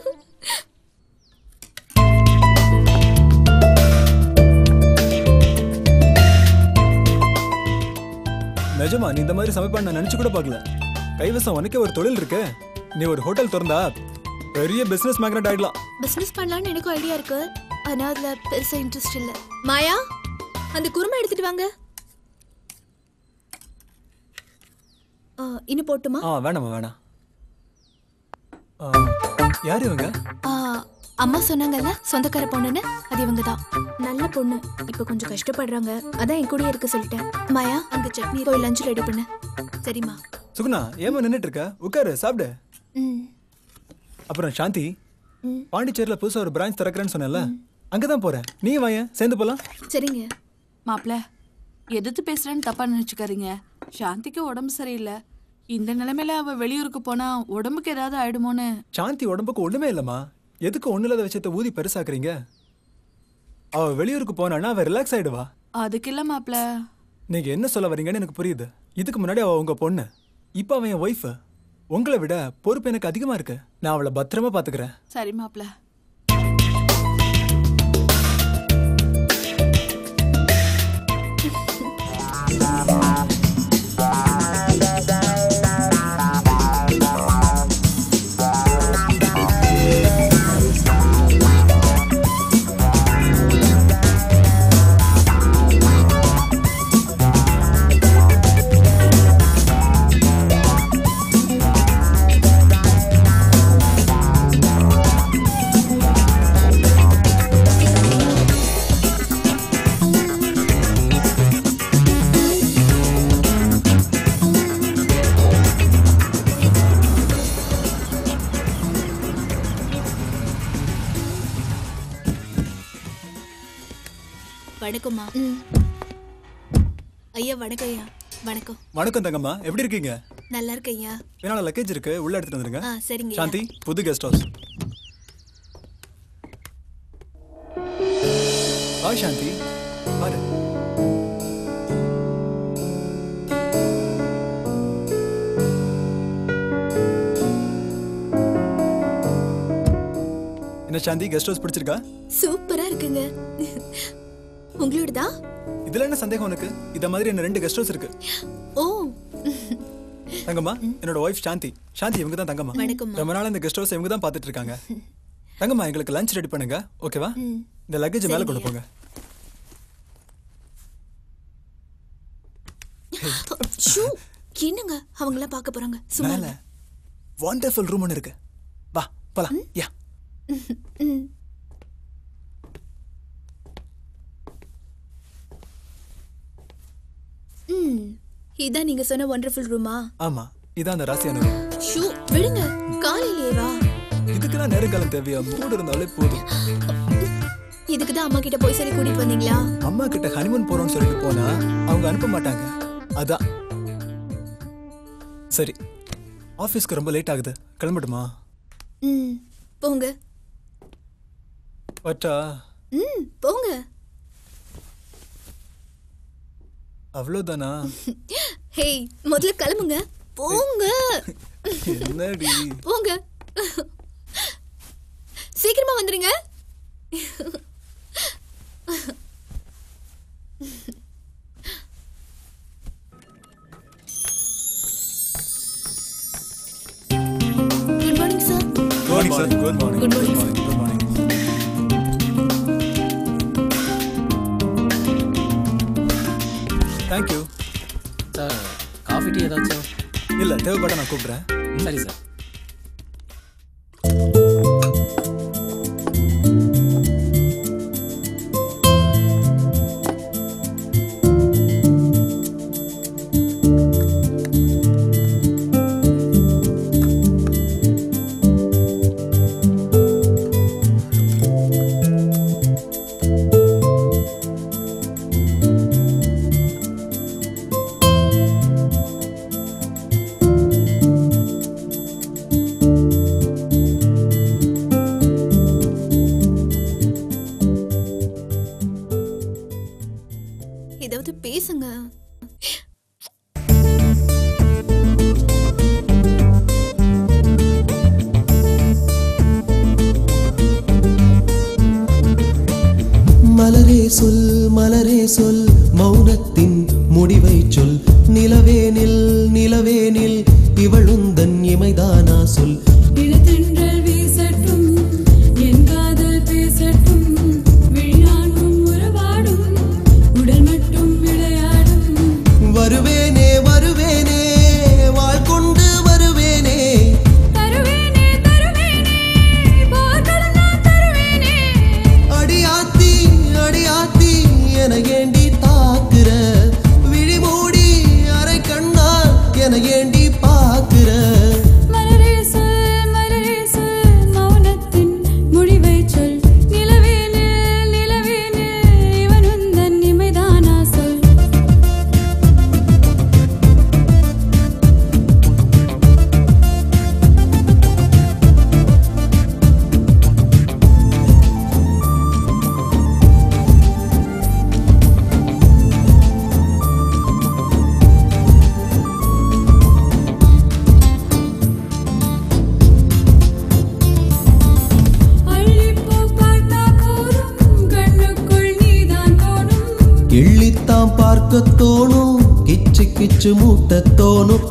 Speaker 4: நிஜமா நீ இந்த மாதிரி சமைப்பான்னு நான் நினைச்சு கூட பார்க்கல கைவசம் உனக்கே ஒரு தொழில் இருக்கு நீ ஒரு ஹோட்டல் திறந்தா பெரிய பிசினஸ் மேக்னட் ஆயிடலாம்
Speaker 2: பிசினஸ் பண்ணலாம்னு எனக்கும் ஐடியா இருக்கு ஆனா அதுல பெருசா இன்ட்ரெஸ்ட் இல்ல மாயா அந்த குருமா எடுத்துட்டு வாங்க ஆ, இன்னும் போட்டுமா
Speaker 4: ஆ வேணாமா வேணாம் ஆ, யார் இவங்க
Speaker 2: ஆ, அம்மா சொன்னாங்கல்ல சொந்தக்கார பொண்ணுன்னு அது இவங்க தான் நல்ல பொண்ணு இப்ப கொஞ்சம் கஷ்டப்படுறாங்க அதான் என் கூடயே இருக்க சொல்லிட்டேன் மாயா அங்க சட்னி போய் லஞ்ச் ரெடி பண்ணு சரிம்மா
Speaker 4: சுகுணா ஏமா நின்னுட்டு இருக்க உட்காரு சாப்பிடு
Speaker 2: ம்
Speaker 4: அப்புறம் சாந்தி
Speaker 2: ம்.
Speaker 4: பாண்டிச்சேரியில புதுசா ஒரு பிரான்ச் திறக்கிறேன்னு சொன்னேன்ல அங்கதான் போறேன் நீ வாயேன் சேர்ந்து போலாம்
Speaker 2: சரிங்க
Speaker 1: மாப்பிள எதிர்த்து பேசுறேன்னு தப்பா நினைச்சுக்காதீங்க சாந்திக்கு உடம்பு சரியில்லை இந்த நிலைமையில அவ வெளியூருக்கு போனா உடம்புக்கு ஏதாவது ஆயிடுமோன்னு
Speaker 4: சாந்தி உடம்புக்கு ஒண்ணுமே இல்லம்மா எதுக்கு ஒண்ணு இல்லாத விஷயத்த ஊதி பெருசாக்குறீங்க அவ வெளியூருக்கு போனான்னா அவ ரிலாக்ஸ் ஆயிடுவா
Speaker 1: அதுக்கு இல்ல மாப்பிள
Speaker 4: நீங்க என்ன சொல்ல வரீங்கன்னு எனக்கு புரியுது இதுக்கு முன்னாடி அவ உங்க பொண்ணு இப்போ அவன் என் ஒய்ஃப் உங்களை விட பொறுப்பு எனக்கு அதிகமா இருக்கு நான் அவளை பத்திரமா பாத்துக்கிறேன்
Speaker 1: சரி மாப்பிள
Speaker 7: ஆ
Speaker 2: வணக்கம்மா ஐயா வணக்கம் ஐயா வணக்கம்
Speaker 4: வணக்கம் தங்கம்மா எப்படி இருக்கீங்க
Speaker 2: நல்லா இருக்கு ஐயா
Speaker 4: வேணாலும் லக்கேஜ் இருக்கு உள்ள எடுத்துட்டு வந்துருங்க
Speaker 2: ஆ சரிங்க ஐயா.
Speaker 4: சாந்தி புது கெஸ்ட் ஹவுஸ் வா சாந்தி பாரு என்ன சாந்தி கெஸ்ட் ஹவுஸ் பிடிச்சிருக்கா
Speaker 2: சூப்பரா இருக்குங்க உங்களோடதா
Speaker 4: இதுல என்ன சந்தேகம் உனக்கு இத மாதிரி என்ன ரெண்டு கெஸ்ட் ஹவுஸ் இருக்கு
Speaker 2: ஓ
Speaker 4: தங்கம்மா என்னோட ஒய்ஃப் சாந்தி சாந்தி இவங்க தான் தங்கம்மா
Speaker 2: வணக்கம்மா.
Speaker 4: ரொம்ப நாள் இந்த கெஸ்ட் ஹவுஸ் இவங்க தான் பார்த்துட்டு இருக்காங்க தங்கம்மா எங்களுக்கு லஞ்ச் ரெடி பண்ணுங்க ஓகேவா
Speaker 2: ம்.
Speaker 4: இந்த லக்கேஜ் மேல கொண்டு
Speaker 2: சரிங்கய்யா.
Speaker 4: போங்க
Speaker 2: ஷூ என்னங்க அவங்களாம் பார்க்க போறாங்க சும்மா
Speaker 4: மேல வண்டர்ஃபுல் ரூம் ஒன்று இருக்கு வா போலாம் யா
Speaker 2: ம். ம் இதான் நீங்க சொன்ன ஒண்டர்ஃபுல் ரூமா
Speaker 4: ஆமா இதான் அந்த ராசியான room.
Speaker 2: ஷூ விடுங்க காலையிலேயே வா
Speaker 4: இதுக்கெல்லாம் நேரங்காலம் தேவையா மூடு இருந்தாலே போதும்
Speaker 2: இதுக்கு தான் அம்மா கிட்ட போய் சொல்லி கூட்டிட்டு வந்தீங்களா
Speaker 4: அம்மா கிட்ட ஹனிமூன் போறோம்னு சொல்லிட்டு போனா அவங்க அனுப்ப மாட்டாங்க அதான் சரி ஆஃபீஸ்க்கு ரொம்ப லேட் ஆகுது கிளம்பட்டுமா
Speaker 2: ம் போங்க
Speaker 4: பட்டா
Speaker 2: ம் போங்க
Speaker 4: அவ்வளோதானா
Speaker 2: ஹேய் முதல்ல கிளம்புங்க போங்க
Speaker 4: என்னடி
Speaker 2: போங்க சீக்கிரமா வந்துருங்க good morning sir
Speaker 4: good morning good morning
Speaker 2: Good morning, sir.
Speaker 4: Good morning thank you
Speaker 10: sir coffee tea ஏதாச்சும்
Speaker 4: இல்ல தேவைப்பட நான் கூப்பிடுறேன்
Speaker 10: சரி சார்
Speaker 2: ஏதாவது பேசுங்க
Speaker 11: மலரே சொல் மலரே சொல் மௌனத்தின் முடிவை சொல் நிலவே நில் நிலவே நில் இவளுந்தன் இமைதானா சொல்
Speaker 12: இளத்தென்றல் வீசட்டும் என் காதல் பேசட்டும் விழியாண்டும் உறவாடும் உடல் மட்டும் விளையாடும்
Speaker 11: வருவேனே வருவேனே வாழ் கொண்டு வருவேனே
Speaker 12: தருவேனே தருவேனே போர்க்களம் நான் தருவேனே
Speaker 11: அடியாத்தி அடியாத்தி என ஏண்டி தாக்குற விழி மூடி அரை கண்ணா என ஏண்டி பாக்குற
Speaker 12: மலரே சொல் மலரே சொல் மௌனத்தின் முடிவை சொல் நிலவே நில் நிலவே நில் இவன் உந்தன் இமைதானா சொல் அள்ளிப்பூ பார்த்தா போதும் கண்ணுக்குள் நீதான் தோணும்
Speaker 11: எள்ளித்தான் பார்க்க தோணும் கிச்சு கிச்சு மூட்ட தோணும்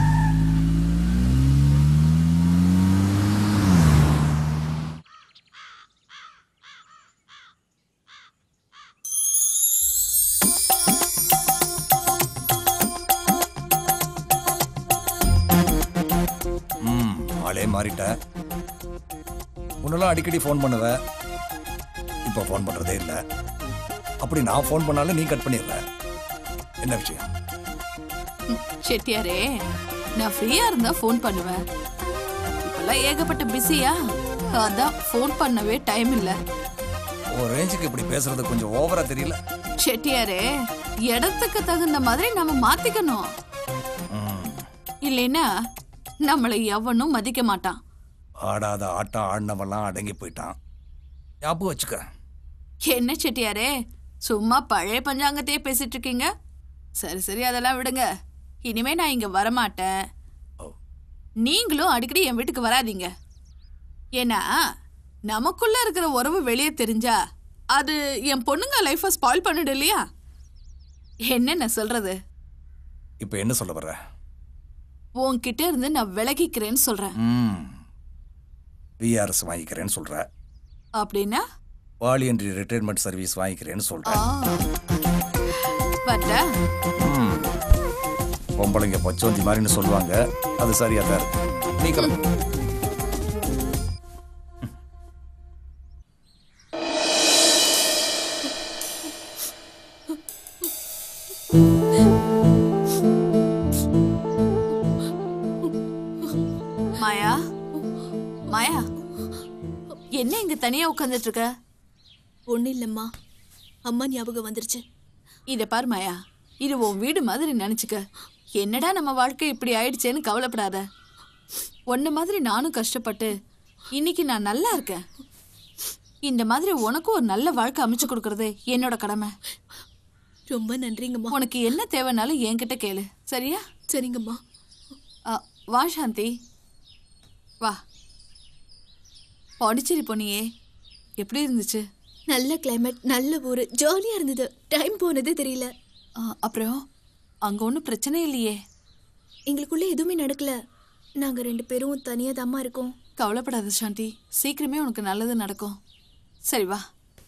Speaker 9: ம் ஆளே மாறிட்ட முன்னெல்லாம் அடிக்கடி ஃபோன் பண்ணுவ இப்போ ஃபோன் பண்ணுறதே இல்லை அப்படி நான் ஃபோன் பண்ணாலும் நீ கட் பண்ணிடுற என்ன விஷயம்
Speaker 1: செட்டியாரே நான் ஃப்ரீயா இருந்தா ஃபோன் பண்ணுவேன் இப்பெல்லாம் ஏகப்பட்ட பிஸியா அதான் ஃபோன் பண்ணவே டைம் இல்ல
Speaker 9: ஒரு ரேஞ்சுக்கு இப்படி பேசுறது கொஞ்சம் ஓவரா தெரியல
Speaker 1: செட்டியாரே இடத்துக்கு தகுந்த மாதிரி நம்ம மாத்திக்கணும் இல்லைன்னா நம்மளை எவனும் மதிக்க மாட்டான்
Speaker 9: ஆடாத ஆட்டம் ஆடினவெல்லாம் அடங்கி போயிட்டான் ஞாபகம் வச்சுக்க
Speaker 1: என்ன செட்டியாரே சும்மா பழைய பஞ்சாங்கத்தையே பேசிட்டு இருக்கீங்க சரி சரி அதெல்லாம் விடுங்க இனிமே நான் இங்க வரமாட்டேன் நீங்களும் அடிக்கடி என் வீட்டுக்கு வராதீங்க ஏன்னா நமக்குள்ள இருக்கிற உறவு வெளியே தெரிஞ்சா அது என் பொண்ணுங்க லைஃபை ஸ்பாயில் பண்ணிடு இல்லையா என்னென்ன சொல்றது
Speaker 9: இப்போ என்ன சொல்ல வர்ற
Speaker 1: உன்கிட்ட இருந்து நான் விலகிக்கிறேன்னு சொல்றேன்
Speaker 9: ம் விஆர்எஸ் வாங்கிக்கிறேன்னு சொல்ற
Speaker 1: அப்படின்னா
Speaker 9: வாலியன்ட்ரி ரிட்டையர்மெண்ட் சர்வீஸ் வாங்கிக்கிறேன்னு சொல்ற
Speaker 1: வரட்டா
Speaker 9: ம். பொம்பளைங்க பச்சோந்தி மாதிரின்னு சொல்லுவாங்க அது சரியா தான் இருக்கு நீ கிளம்பு
Speaker 1: மாயா மாயா என்ன இங்க தனியா உட்கார்ந்துட்டு இருக்க
Speaker 2: ஒன்றும் இல்லைம்மா அம்மா ஞாபகம் வந்துருச்சு
Speaker 1: இத பாரு மாயா இது உன் வீடு மாதிரி நினைச்சுக்க என்னடா நம்ம வாழ்க்கை இப்படி ஆயிடுச்சேன்னு கவலைப்படாத உன்ன மாதிரி நானும் கஷ்டப்பட்டு இன்னைக்கு நான் நல்லா இருக்கேன் இந்த மாதிரி உனக்கும் ஒரு நல்ல வாழ்க்கை அமைச்சு கொடுக்கறது என்னோட கடமை
Speaker 2: ரொம்ப நன்றிங்கம்மா
Speaker 1: உனக்கு என்ன தேவைனாலும் என்கிட்ட கேளு சரியா
Speaker 2: சரிங்கம்மா
Speaker 1: அ, வா சாந்தி வா பாண்டிச்சேரி போனியே எப்படி இருந்துச்சு
Speaker 2: நல்ல கிளைமேட் நல்ல ஊர் ஜாலியாக இருந்தது டைம் போனதே தெரியல
Speaker 1: அ, அப்புறம் அங்க ஒன்றும் பிரச்சனை இல்லையே
Speaker 2: எங்களுக்குள்ள எதுவுமே நடக்கல நாங்கள் ரெண்டு பேரும் தனியாக தாம்மா இருக்கோம்
Speaker 1: கவலைப்படாத சாந்தி சீக்கிரமே உனக்கு நல்லது நடக்கும் சரி வா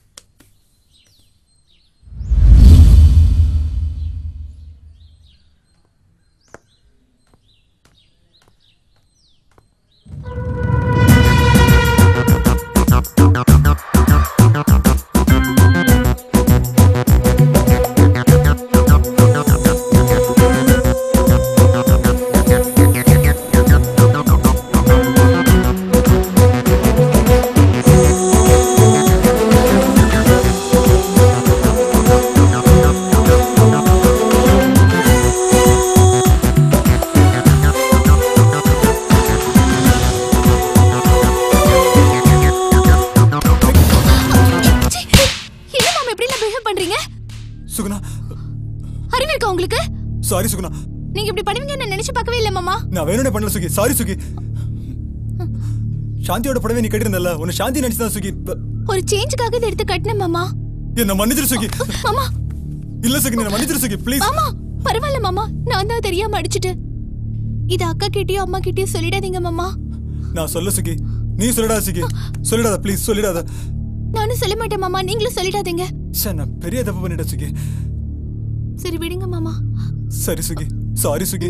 Speaker 2: என்ன மாமா எப்படிலாம் பிஹேவ் பண்றீங்க
Speaker 4: சுகுணா
Speaker 2: அறிவு இருக்கா உங்களுக்கு
Speaker 4: சாரி சுகுணா
Speaker 2: நீங்க இப்படி பண்ணுவீங்கன்னு நான் நினைச்சு பார்க்கவே இல்லை மாமா
Speaker 4: நான் வேணும்னே பண்ணல சுகி சாரி சுகி சாந்தியோட புடவை நீ கட்டிருந்தல உன்னை சாந்தி நினைச்சு தான் சுகி ப-
Speaker 2: ஒரு சேஞ்சுக்காக இதை எடுத்து கட்டினேன் மாமா
Speaker 4: என்ன மன்னிச்சிரு சுகி
Speaker 2: மாமா
Speaker 4: இல்ல சுகி என்ன மன்னிச்சிரு சுகி ப்ளீஸ்
Speaker 2: மாமா பரவாயில்ல மாமா நான் தான் தெரியாம அடிச்சிட்டேன் இது அக்கா கிட்டயும் அம்மா கிட்டயும் சொல்லிடாதீங்க மாமா
Speaker 4: நான் சொல்ல சுகி நீ சொல்லிடாத சுகி சொல்லிடாத ப்ளீஸ் சொல்லிடாத
Speaker 2: நானும் சொல்ல மாட்டேன் மாமா நீங்களும் சொல்லிடாதீங்க
Speaker 4: சே நான் பெரிய தப்பு பண்ணிட்டேன் சுகி
Speaker 2: சரி விடுங்க மாமா
Speaker 4: சரி Suki sorry Suki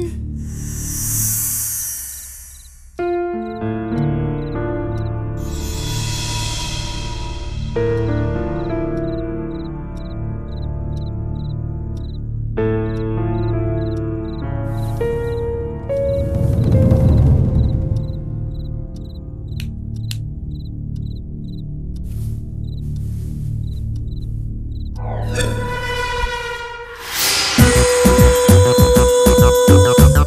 Speaker 7: Thank you.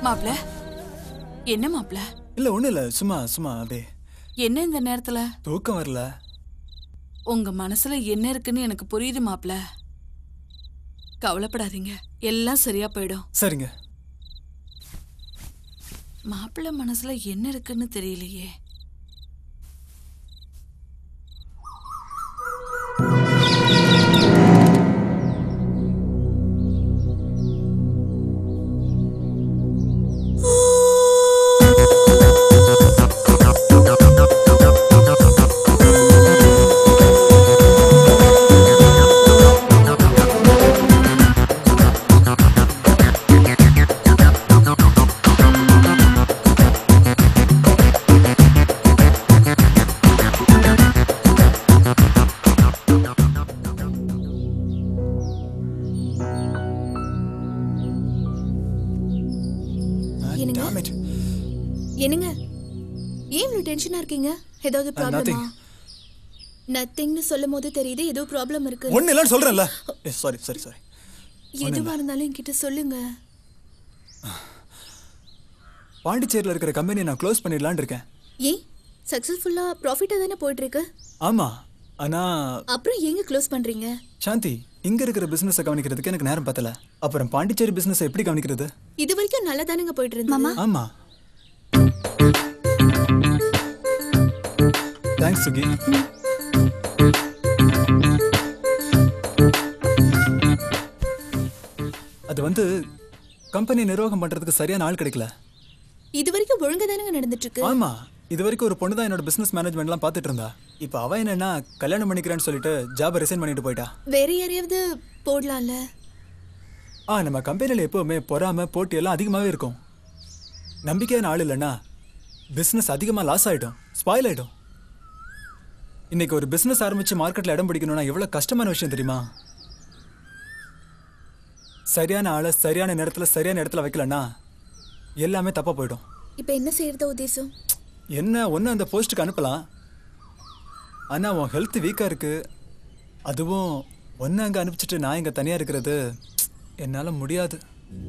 Speaker 1: மாப்ள என்ன மாப்ள
Speaker 4: இல்ல ஒண்ணும் இல்ல சும்மா சும்மா அப்படியே
Speaker 1: என்ன இந்த நேரத்துல
Speaker 4: தூக்கம் வரல
Speaker 1: உங்க மனசுல என்ன இருக்குன்னு எனக்கு புரியுது மாப்ள கவலைப்படாதீங்க எல்லாம் சரியா போயிடும்
Speaker 4: சரிங்க
Speaker 1: மாப்பிள்ளை மனசுல என்ன இருக்குன்னு தெரியலையே
Speaker 2: என்னங்க
Speaker 4: Damn it.
Speaker 2: என்னங்க ஏன் இவ்வளவு டென்ஷனா இருக்கீங்க ஏதாவது ப்ராப்ளமா
Speaker 4: nothing.
Speaker 2: நத்திங்னு சொல்லும் போது தெரியுது ஏதோ ப்ராப்ளம் இருக்கு
Speaker 4: ஒண்ணு இல்லைன்னு சொல்றேன்ல சாரி சாரி சாரி
Speaker 2: எதுவா இருந்தாலும் என்கிட்ட சொல்லுங்க
Speaker 4: பாண்டிச்சேரியில் இருக்கிற கம்பெனியை நான் க்ளோஸ் பண்ணிடலான்னு இருக்கேன்
Speaker 2: ஏன் சக்சஸ்ஃபுல்லா ப்ராஃபிட்டா தானே போயிட்டு இருக்கு
Speaker 4: ஆமா ஆனா
Speaker 2: அப்புறம் எங்க க்ளோஸ் பண்றீங்க
Speaker 4: சாந்தி இங்க இருக்கிற பிசினஸை கவனிக்கிறதுக்கு எனக்கு நேரம் பத்தல அப்புறம் பாண்டிச்சேரி பிசினஸ் எப்படி கவனிக்கிறது
Speaker 2: இது வரைக்கும் நல்லா தானேங்க போயிட்டு இருந்தது
Speaker 4: ஆமா தேங்க்ஸ் சுகி அது வந்து கம்பெனி நிர்வாகம் பண்றதுக்கு சரியான ஆள் கிடைக்கல
Speaker 2: இது வரைக்கும் ஒழுங்கா தானேங்க நடந்துட்டு இருக்கு
Speaker 4: ஆமா இது வரைக்கும் ஒரு பொண்ணு தான் என்னோட பிசினஸ் மேனேஜ்மெண்ட்லாம் பார்த்துட்டு இருந்தா இப்போ அவ என்னன்னா கல்யாணம் பண்ணிக்கிறேன்னு சொல்லிட்டு ஜாபை ரிசைன் பண்ணிட்டு போயிட்டா
Speaker 2: வேற யாரையாவது போடலாம்ல
Speaker 4: ஆ நம்ம கம்பெனியில் எப்போவுமே பொறாம போட்டி எல்லாம் அதிகமாகவே இருக்கும் நம்பிக்கையான ஆள் இல்லைன்னா பிஸ்னஸ் அதிகமாக லாஸ் ஆகிடும் ஸ்பாயில் ஆகிடும் இன்னைக்கு ஒரு பிஸ்னஸ் ஆரம்பித்து மார்க்கெட்டில் இடம் பிடிக்கணும்னா எவ்வளோ கஷ்டமான விஷயம் தெரியுமா சரியான ஆளை சரியான நேரத்தில் சரியான இடத்துல வைக்கலன்னா எல்லாமே தப்பாக போயிடும்
Speaker 2: இப்போ என்ன செய்யறதா உத்தேசம்
Speaker 4: என்ன ஒன்று அந்த போஸ்ட்டுக்கு அனுப்பலாம் ஆனால் உன் ஹெல்த் வீக்காக இருக்கு அதுவும் ஒன்று அங்கே அனுப்பிச்சிட்டு நான் இங்கே தனியாக இருக்கிறது என்னால் முடியாது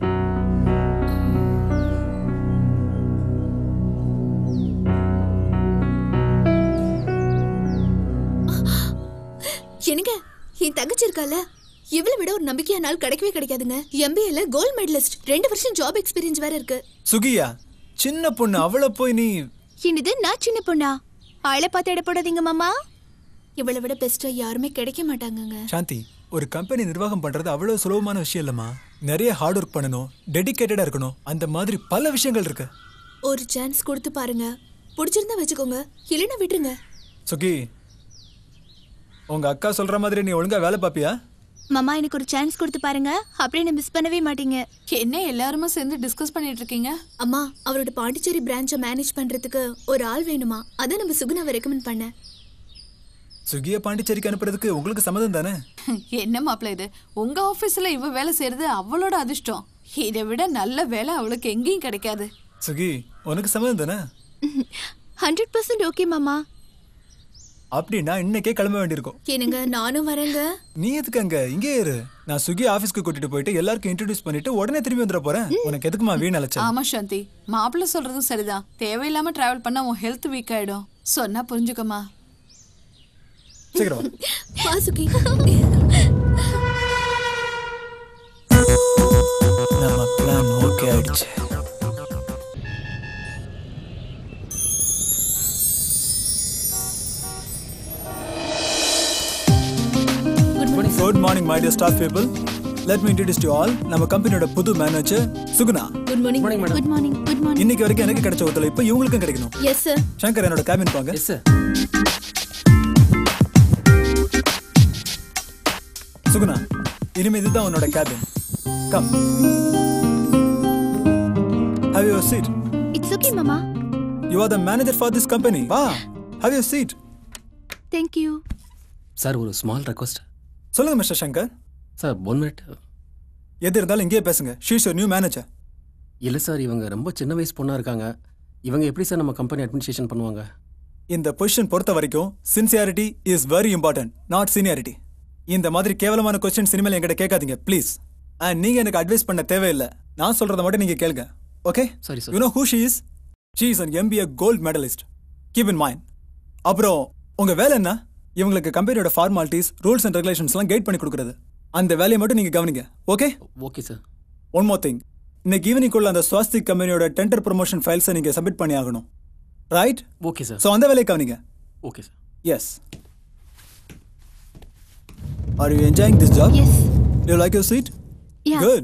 Speaker 2: என்னங்க என் தங்கச்சி இருக்கால இவளை விட ஒரு நம்பிக்கையான நாள் கிடைக்கவே கிடைக்காதுங்க எம்பிஏல கோல்ட் மெடலிஸ்ட் ரெண்டு வருஷம் ஜாப் எக்ஸ்பீரியன்ஸ் வேற இருக்கு
Speaker 4: சுகியா சின்ன பொண்ணு அவளை போய் நீ
Speaker 3: என்னது நான் சின்ன பொண்ணா ஆளை பார்த்து எடை போடாதீங்க மாமா
Speaker 2: இவளை விட பெஸ்டா யாருமே கிடைக்க மாட்டாங்கங்க
Speaker 4: சாந்தி ஒரு கம்பெனி நிர்வாகம் பண்றது அவ்வளவு சுலபமான விஷயம் இல்லம்மா நிறைய ஹார்ட் ஒர்க் பண்ணணும் டெடிகேட்டடா இருக்கணும் அந்த மாதிரி பல விஷயங்கள் இருக்கு
Speaker 2: ஒரு சான்ஸ் கொடுத்து பாருங்க பிடிச்சிருந்தா வச்சுக்கோங்க இல்லைன்னா விட்டுருங்க
Speaker 4: சுகி உங்க அக்கா சொல்ற மாதிரி நீ ஒழுங்கா வேலை பாப்பியா
Speaker 3: மாமா எனக்கு ஒரு சான்ஸ் கொடுத்து பாருங்க அப்படியே என்ன மிஸ் பண்ணவே மாட்டீங்க
Speaker 1: என்ன எல்லாருமே சேர்ந்து டிஸ்கஸ் பண்ணிட்டு இருக்கீங்க
Speaker 2: அம்மா அவரோட பாண்டிச்சேரி பிரான்ச்சை மேனேஜ் பண்றதுக்கு ஒரு ஆள் வேணுமா அதான் நம்ம சுகுணாவை ரெக்கமெண்ட் பண்ணேன்
Speaker 4: சுகிய பாண்டிச்சேரிக்கு அனுப்புறதுக்கு உங்களுக்கு சம்மதம் தானே
Speaker 1: என்ன மாப்பிள்ள இது உங்க ஆபீஸ்ல இவ வேலை செய்யறது அவளோட அதிர்ஷ்டம் இதை விட நல்ல வேலை அவளுக்கு எங்கேயும் கிடைக்காது
Speaker 4: சுகி உனக்கு சம்மதம் தானே
Speaker 3: ஹண்ட்ரட் பர்சன்ட் ஓகே மாமா
Speaker 4: அப்படின்னா இன்னைக்கே கிளம்ப வேண்டியிருக்கும்
Speaker 2: என்னங்க நானும் வரேங்க
Speaker 4: நீ எதுக்கு அங்க இங்கே இரு நான் சுகி ஆபீஸ்க்கு கூட்டிட்டு போயிட்டு எல்லாருக்கும் இன்ட்ரடியூஸ் பண்ணிட்டு உடனே திரும்பி வந்துட போறேன் உனக்கு எதுக்குமா வீண் அலைச்சல்
Speaker 1: ஆமா சாந்தி மாப்பிள்ள சொல்றதும் சரிதான் தேவையில்லாம டிராவல் பண்ணா உன் ஹெல்த் வீக் ஆயிடும் சொன்னா புரிஞ்சுக்கமா
Speaker 4: சீக்கிரம் வா.
Speaker 2: வா சுகி
Speaker 4: நம்ம பிளான் ஓகே ஆயிடுச்சு good morning my dear staff people let me introduce to all நம்ம கம்பெனியோட புது manager Suguna
Speaker 2: good morning
Speaker 3: good morning good morning
Speaker 4: இன்னைக்கு வரைக்கும் எனக்கு கிடைச்ச ஒத்துழைப்பு இவங்களுக்கும் கிடைக்கணும்
Speaker 2: எஸ் சார்
Speaker 4: சங்கர் என்னோட கேபின் போங்க
Speaker 10: எஸ் சார்
Speaker 4: சுகுணா இனிமே இதுதான் உன்னோட cabin come have your seat
Speaker 3: it's okay மாமா
Speaker 4: you are the manager for this company வா have your seat
Speaker 3: thank you
Speaker 10: sir ஒரு ஸ்மால் ரெக்வஸ்ட்
Speaker 4: சொல்லுங்க mister Shankar
Speaker 10: sir one minute
Speaker 4: எது இருந்தாலும் இங்கேயே பேசுங்க ஷீஸ் யோர் நியூ மேனேஜர்
Speaker 10: இல்லை சார் இவங்க ரொம்ப சின்ன வயசு பொண்ணாக இருக்காங்க இவங்க எப்படி சார் நம்ம கம்பெனி அட்மினிஸ்ட்ரேஷன் பண்ணுவாங்க
Speaker 4: இந்த பொசிஷன் பொறுத்த வரைக்கும் sincerity is very important not seniority இந்த மாதிரி கேவலமான கொஸ்டின் சினிமால என்கிட்ட கேட்காதீங்க ப்ளீஸ் அண்ட் நீங்க எனக்கு அட்வைஸ் பண்ண தேவையில்லை நான் சொல்றத மட்டும் நீங்க கேளுங்க ஓகே
Speaker 10: சரி sir
Speaker 4: you know who she is she is an MBA gold medallist keep in mind அப்புறம் உங்க வேலை என்ன இவங்களுக்கு கம்பெனியோட ஃபார்மாலிட்டிஸ் ரூல்ஸ் அண்ட் ரெகுலேஷன்ஸ்லாம் கைட் பண்ணி கொடுக்குறது அந்த வேலையை மட்டும் நீங்க கவனிங்க okay
Speaker 10: okay sir
Speaker 4: one more thing இன்னைக்கு ஈவினிங்குள்ள அந்த ஸ்வாஸ்திக் கம்பெனியோட டெண்டர் ப்ரொமோஷன் ஃபைல்ஸை நீங்க சப்மிட் பண்ணி ஆகணும் ரைட்
Speaker 10: ஓகே சார்
Speaker 4: ஸோ அந்த வேலையை கவனிங்க
Speaker 10: okay sir
Speaker 4: yes are you enjoying this job
Speaker 3: yes
Speaker 4: you like your seat
Speaker 3: Yeah.
Speaker 4: Good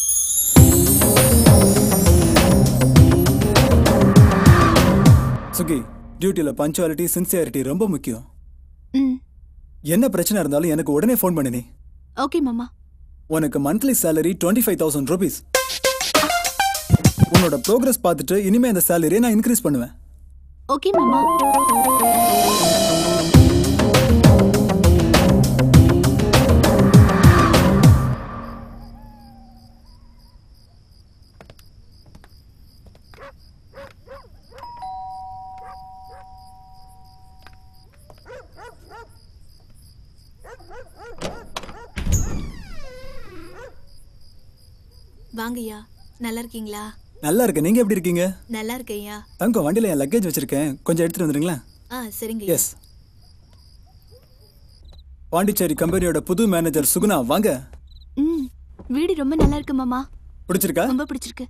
Speaker 4: Suki டியூட்டியில் பஞ்சுவாலிட்டி சின்சியாரிட்டி ரொம்ப முக்கியம்
Speaker 3: ம்
Speaker 4: என்ன பிரச்சனை இருந்தாலும் எனக்கு உடனே ஃபோன் பண்ணு நீ
Speaker 3: ஓகே மாமா
Speaker 4: உனக்கு monthly salary twenty five thousand rupees உன்னோட ப்ரோக்ரஸ் பார்த்துட்டு இனிமே அந்த சேலரியை நான் இன்க்ரீஸ் பண்ணுவேன்
Speaker 3: ஓகே மாமா
Speaker 2: வாங்கய்யா நல்லா இருக்கீங்களா
Speaker 4: நல்லா இருக்கு நீங்க எப்படி இருக்கீங்க
Speaker 2: நல்லா இருக்கேன்யா
Speaker 4: தங்கம் வண்டியில என் லக்கேஜ் வச்சிருக்கேன் கொஞ்சம் எடுத்துட்டு வந்துடுங்களேன்
Speaker 2: ஆ சரிங்க
Speaker 4: எஸ் பாண்டிச்சேரி கம்பெனியோட புது மேனேஜர் சுகுணா வாங்க
Speaker 3: ம் வீடு ரொம்ப நல்லா இருக்கு மாமா
Speaker 4: பிடிச்சிருக்கா
Speaker 3: ரொம்ப பிடிச்சிருக்கு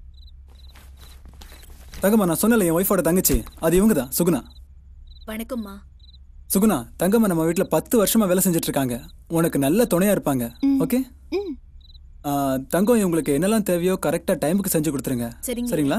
Speaker 4: தங்கம்மா நான் சொன்னல என் ஒய்ஃபோட தங்கச்சி அது இவங்க தான் சுகுணா
Speaker 2: வணக்கம்மா
Speaker 4: சுகுணா தங்கம்மா நம்ம வீட்டில் பத்து வருஷமா வேலை செஞ்சுட்டு இருக்காங்க உனக்கு நல்ல துணையா இருப்பாங்க ஓகே ஆ, தங்கம் இவங்களுக்கு என்னெல்லாம் தேவையோ கரெக்டா டைமுக்கு செஞ்சு கொடுத்துருங்க
Speaker 2: சரிங்க.
Speaker 4: சரிங்களா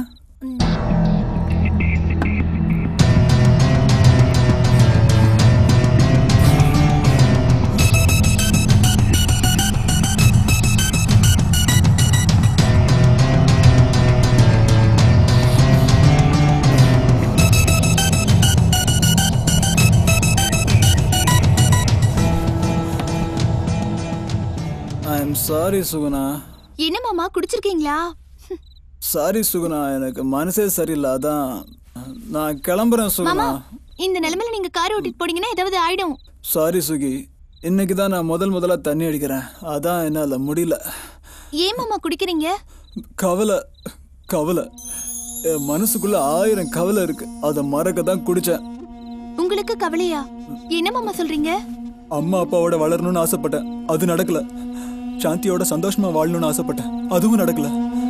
Speaker 4: ஐ எம் சாரி சுகுணா
Speaker 3: என்ன மாமா குடிச்சிருக்கீங்களா
Speaker 4: சாரி சுகுணா எனக்கு மனசே சரியில்லை அதான் நான் கிளம்புறேன்
Speaker 3: மாமா
Speaker 4: சுகுணா
Speaker 3: இந்த நிலைமையில நீங்க கார் ஓட்டிட்டு போனீங்கன்னா ஏதாவது ஆயிடும்
Speaker 4: சாரி சுகி இன்னைக்கு தான் நான் முதல் முதல்ல தண்ணி அடிக்கிறேன் அதான் என்னால் முடியல
Speaker 3: ஏன் மாமா குடிக்கிறீங்க
Speaker 4: கவலை கவலை என் மனசுக்குள்ள ஆயிரம் கவலை இருக்கு அதை மறக்க தான் குடிச்சேன்
Speaker 3: உங்களுக்கு கவலையா என்ன மாமா சொல்றீங்க
Speaker 4: அம்மா அப்பாவோட வளரணும்னு ஆசைப்பட்டேன் அது நடக்கல சாந்தியோட சந்தோஷமா வாழணும்னு ஆசைப்பட்டேன் அதுவும் நடக்கல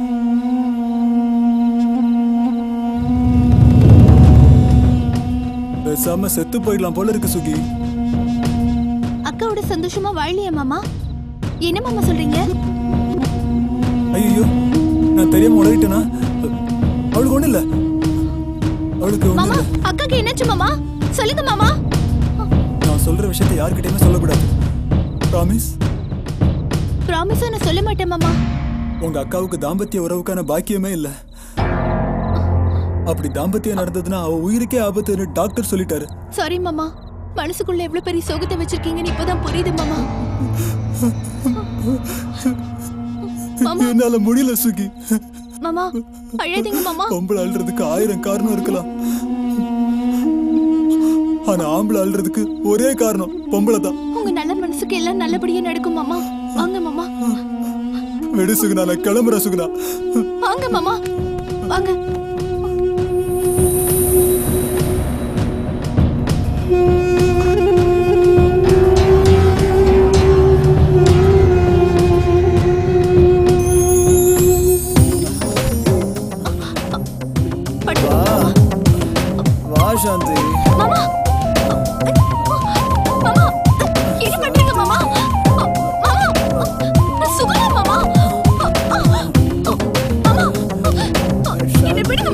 Speaker 4: பேசாம செத்து போயிடலாம் போல இருக்கு சுகி
Speaker 3: அக்காவோட சந்தோஷமா வாழலையா மாமா என்ன மாமா சொல்றீங்க
Speaker 4: ஐயோ நான் தெரியாம உளறிட்டேனா அவளுக்கு ஒண்ணு இல்ல அவளுக்கு ஒண்ணு
Speaker 3: மாமா
Speaker 4: இல்ல.
Speaker 3: அக்காக்கு என்னாச்சு மாமா சொல்லுங்க மாமா
Speaker 4: நான் சொல்ற விஷயத்தை யார்கிட்டயுமே சொல்லக்கூடாது ப்ராமிஸ்
Speaker 3: ப்ராமிஸா நான் சொல்ல மாட்டேன் மாமா
Speaker 4: உங்க அக்காவுக்கு தாம்பத்திய உறவுக்கான பாக்கியமே இல்ல அப்படி தாம்பத்தியம் நடந்ததுன்னா அவ உயிருக்கே ஆபத்துன்னு டாக்டர் சொல்லிட்டாரு
Speaker 3: சாரி மாமா மனசுக்குள்ள எவ்வளவு பெரிய சோகத்தை வச்சிருக்கீங்கன்னு இப்பதான் புரியுது மாமா
Speaker 4: என்னால முடியல சுகி
Speaker 3: மாமா அழாதீங்க மாமா
Speaker 4: பொம்பளை அழுறதுக்கு ஆயிரம் காரணம் இருக்கலாம் ஆனா ஆம்பளை அழுறதுக்கு ஒரே காரணம் பொம்பளை தான்
Speaker 3: உங்க நல்ல மனசுக்கு எல்லாம் நல்லபடியா நடக்கும் மாமா வாங்க மாமா
Speaker 4: வெடு சுகுணா நான் கிளம்புறேன் சுகுணா
Speaker 3: வாங்க மாமா வாங்க
Speaker 4: வா வா சாந்தி
Speaker 3: மாமா மாமா என்ன பண்றீங்க மாமா மாமா சுகலா மாமா மாமா என்ன விடுங்க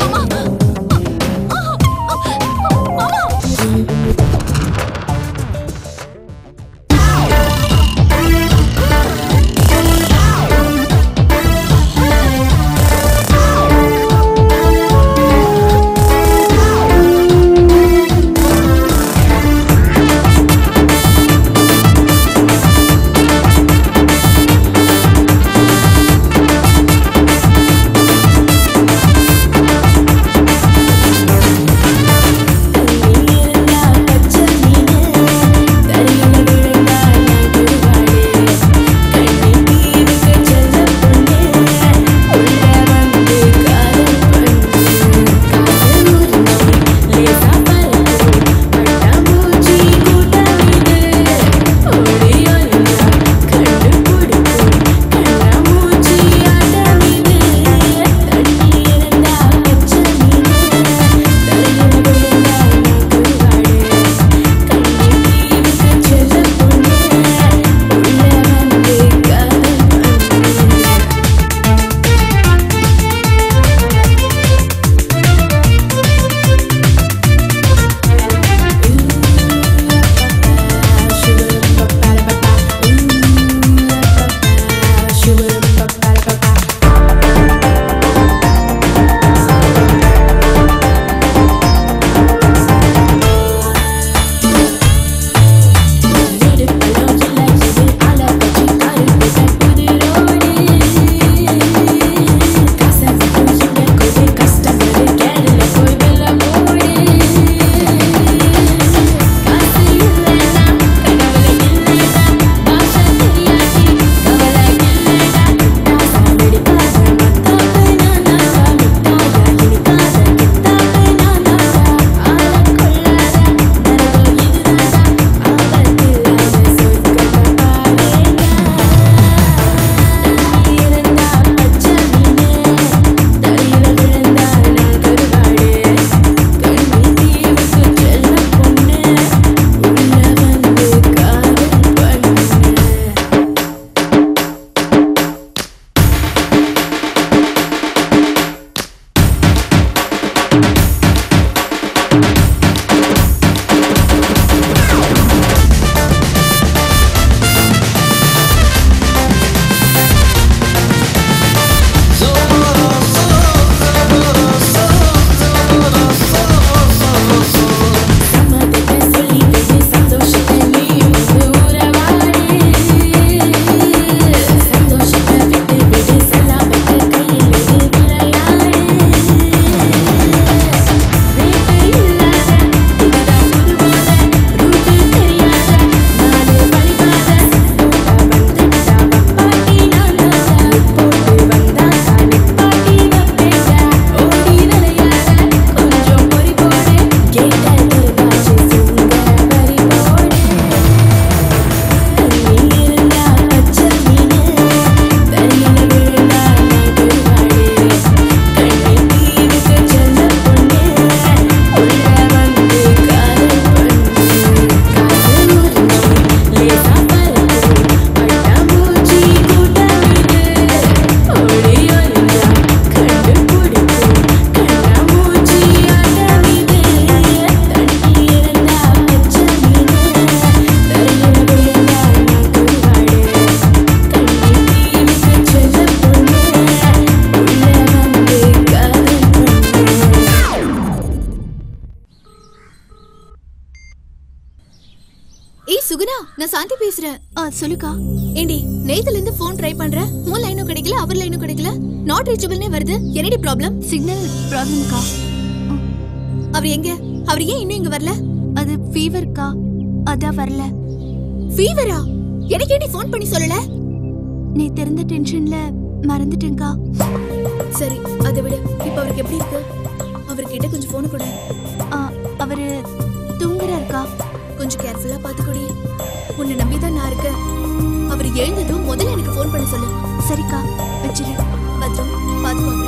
Speaker 2: நான் சாந்தி பேசுறேன் ஆ சொல்லுக்கா ஏண்டி நேத்துல இருந்து ஃபோன் ட்ரை பண்றேன் உன் லைனும் கிடைக்கல அவர் லைனும் கிடைக்கல நாட் ரீச்சபிள்னே வருது என்னடி ப்ராப்ளம் சிக்னல் ப்ராப்ளம்க்கா அவர் எங்க அவர் ஏன் இன்னும் இங்க வரல
Speaker 3: அது ஃபீவர்க்கா அதான் வரல
Speaker 2: ஃபீவரா எனக்கு ஏண்டி ஃபோன் பண்ணி சொல்லல
Speaker 3: நீ தெரிந்த டென்ஷன்ல மறந்துட்டேன்க்கா
Speaker 2: சரி அதை விடு இப்ப அவருக்கு எப்படி இருக்கு அவர்கிட்ட கொஞ்சம் போன் கொடு
Speaker 3: ஆ, அவரு தூங்குறாருக்கா
Speaker 2: கொஞ்சம் கேர்ஃபுல்லா பாத்துக்கோடி உன்னை நம்பிதான் நான் இருக்கேன் அவர் எழுந்ததும் முதல்ல எனக்கு ஃபோன் பண்ண சொல்லு
Speaker 3: சரிக்கா வச்சிரு
Speaker 2: பத்ரம் பாத்துக்கோங்க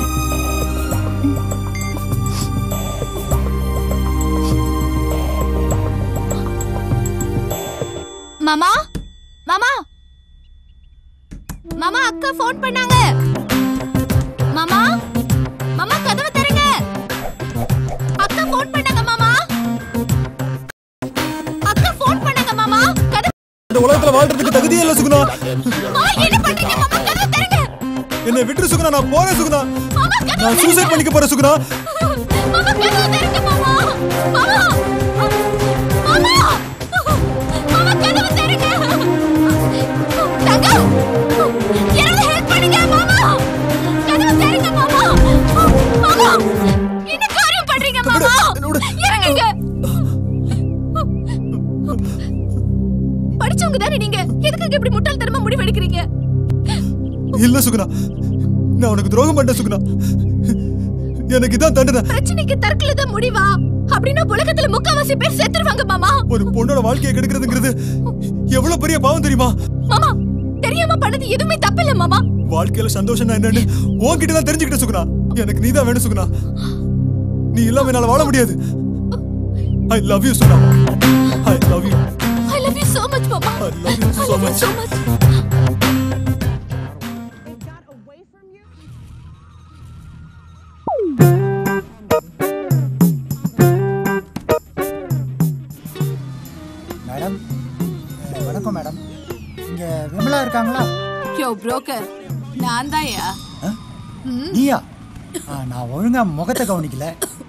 Speaker 3: மாமா மாமா மாமா அக்கா ஃபோன் பண்ணாங்க மாமா மாமா கதவை தரங்க அக்கா ஃபோன் பண்ணாங்க மாமா அக்கா ஃபோன் பண்ணாங்க மாமா கதவை
Speaker 4: இந்த உலகத்துல வாழ்றதுக்கு தகுதியே இல்ல சுகுணா
Speaker 3: மாமா என்ன பண்றீங்க மாமா கதவை தரங்க
Speaker 4: என்னை விட்டுரு சுகுணா நான் போறேன் சுகுணா
Speaker 3: மாமா கதவை
Speaker 4: நான் சூசைட் பண்ணிக்க போறேன் சுகுணா
Speaker 3: மாமா கதவை தரங்க மாமா மாமா மாமா மாமா கதவை தரங்க தங்கா யாராவது ஹெல்ப் பண்ணுங்க மாமா கதவை தரங்க மாமா மாமா என்ன காரியம் பண்றீங்க மாமா இறங்குங்க படிச்சவங்க தானே நீங்க எதுக்கு இப்படி முட்டாள்தனமா முடிவு எடுக்கிறீங்க
Speaker 4: இல்ல சுகுணா நான் உனக்கு துரோகம் பண்ண சுகுணா எனக்கு இதான் தண்டனை
Speaker 3: பிரச்சனைக்கு தற்கொலை தான் முடிவா அப்படின்னா உலகத்துல முக்காவாசி பேர் செத்துருவாங்க மாமா
Speaker 4: ஒரு பொண்ணோட வாழ்க்கையை கெடுக்கிறதுங்கிறது எவ்வளவு பெரிய பாவம் தெரியுமா
Speaker 3: மாமா தெரியாம பண்ணது எதுவுமே தப்பில்ல மாமா
Speaker 4: வாழ்க்கையில சந்தோஷம் என்னன்னு உன்கிட்ட தான் தெரிஞ்சுக்கிட்ட சுகுணா எனக்கு நீ தான் வேணும் சுகுணா நீ இல்லாம என்னால வாழ முடியாது I love you Suguna I love you
Speaker 3: I love you so much மாமா
Speaker 4: I love you so much
Speaker 3: so much
Speaker 6: madam அஹ், வணக்கம் மேடம் இங்க விமலா இருக்காங்களா
Speaker 1: யோ புரோக்கர் நான் தான்யா
Speaker 6: நீயா ஆ, நான் ஒழுங்கா முகத்தை கவனிக்கல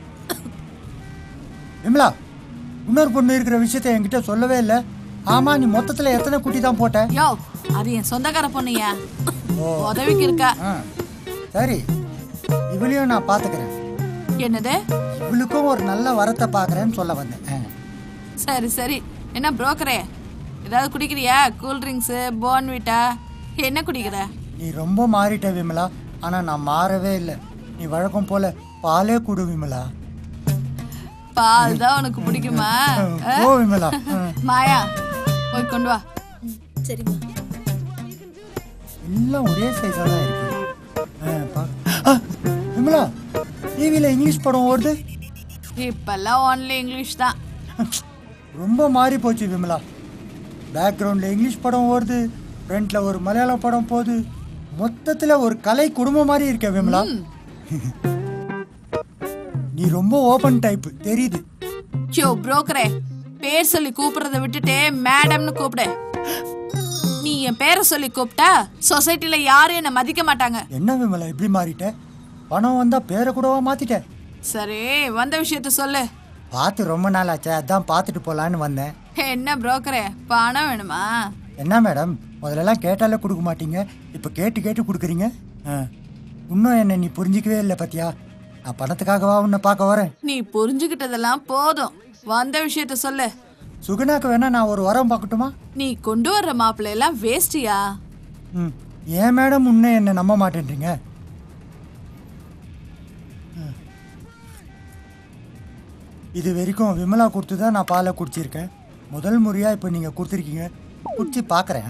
Speaker 6: விமலா இன்னொரு பொண்ணு இருக்கிற விஷயத்தை என்கிட்ட சொல்லவே இல்லை ஆமா நீ மொத்தத்துல எத்தனை குட்டி தான் போட்ட
Speaker 1: யோ அது என் சொந்தக்கார பொண்ணுயா
Speaker 6: ஓ
Speaker 1: உதவிக்கு இருக்கா
Speaker 6: ஆ, சரி இவளையும் நான் பாத்துக்கிறேன்
Speaker 1: என்னது
Speaker 6: இவளுக்கும் ஒரு நல்ல வரத்தை பாக்குறேன்னு சொல்ல வந்தேன் ஆ.
Speaker 1: சரி சரி என்ன புரோக்கரே ஏதாவது குடிக்கிறியா கூல் ட்ரிங்க்ஸு போன்விட்டா என்ன குடிக்கிற
Speaker 6: நீ ரொம்ப மாறிட்ட விமலா ஆனா நான் மாறவே இல்லை நீ வழக்கம் போல பாலே குடு விமலா
Speaker 1: பால் தான் உனக்கு பிடிக்குமா ஆ?
Speaker 6: ஓ விமலா ஆ.
Speaker 1: மாயா போய் கொண்டு வா
Speaker 2: சரிம்மா
Speaker 6: எல்லாம் ஒரே சைஸா தான் இருக்கு ஆ, பா- ஆ, விமலா டிவியில் இங்கிலீஷ் படம் ஓடுது
Speaker 1: இப்பெல்லாம் ஒன்லி இங்கிலீஷ் தான்
Speaker 6: ரொம்ப மாறி போச்சு விமலா பேக்ரவுண்டில் இங்கிலீஷ் படம் ஓடுது ஃப்ரண்ட்ல ஒரு மலையாள படம் போகுது மொத்தத்தில் ஒரு கலை குடும்பம் மாதிரி இருக்க விமலா நீ ரொம்ப ஓபன் டைப் தெரியுது
Speaker 1: யோ புரோக்கரே பேர் சொல்லி கூப்பிடுறத விட்டுட்டு மேடம்னு கூப்பிடு நீ என் பேரை சொல்லி கூப்பிட்டா சொசைட்டில யாரும் என்ன மதிக்க மாட்டாங்க
Speaker 6: என்ன விமலா இப்படி மாறிட்ட பணம் வந்தா பேரை கூடவா மாத்திட்ட
Speaker 1: சரி வந்த விஷயத்த சொல்லு
Speaker 6: பார்த்து ரொம்ப நாள் ஆச்சே அதான் பார்த்துட்டு போலான்னு வந்தேன்
Speaker 1: என்ன புரோக்கரே பணம் வேணுமா
Speaker 6: என்ன மேடம் முதல்லலாம் கேட்டாலே கொடுக்க மாட்டீங்க இப்போ கேட்டு கேட்டு கொடுக்குறீங்க ஆ. இன்னும் என்ன நீ புரிஞ்சிக்கவே இல்லை பாத்தியா நான் பணத்துக்காகவா உன்னை பார்க்க வரேன்
Speaker 1: நீ புரிஞ்சுகிட்டதெல்லாம் போதும் வந்த விஷயத்த சொல்லு
Speaker 6: சுகுணாக்கு வேணா நான் ஒரு வரம் பார்க்கட்டுமா
Speaker 1: நீ கொண்டு வர்ற மாப்பிள்ளை எல்லாம் வேஸ்டியா
Speaker 6: ம் ஏன் மேடம் இன்னும் என்னை நம்ப மாட்டேன்றீங்க ம். இது வரைக்கும் விமலா கொடுத்து தான் நான் பாலை குடிச்சிருக்கேன் முதல் முறையாக இப்போ நீங்கள் கொடுத்துருக்கீங்க குடிச்சு பார்க்குறேன்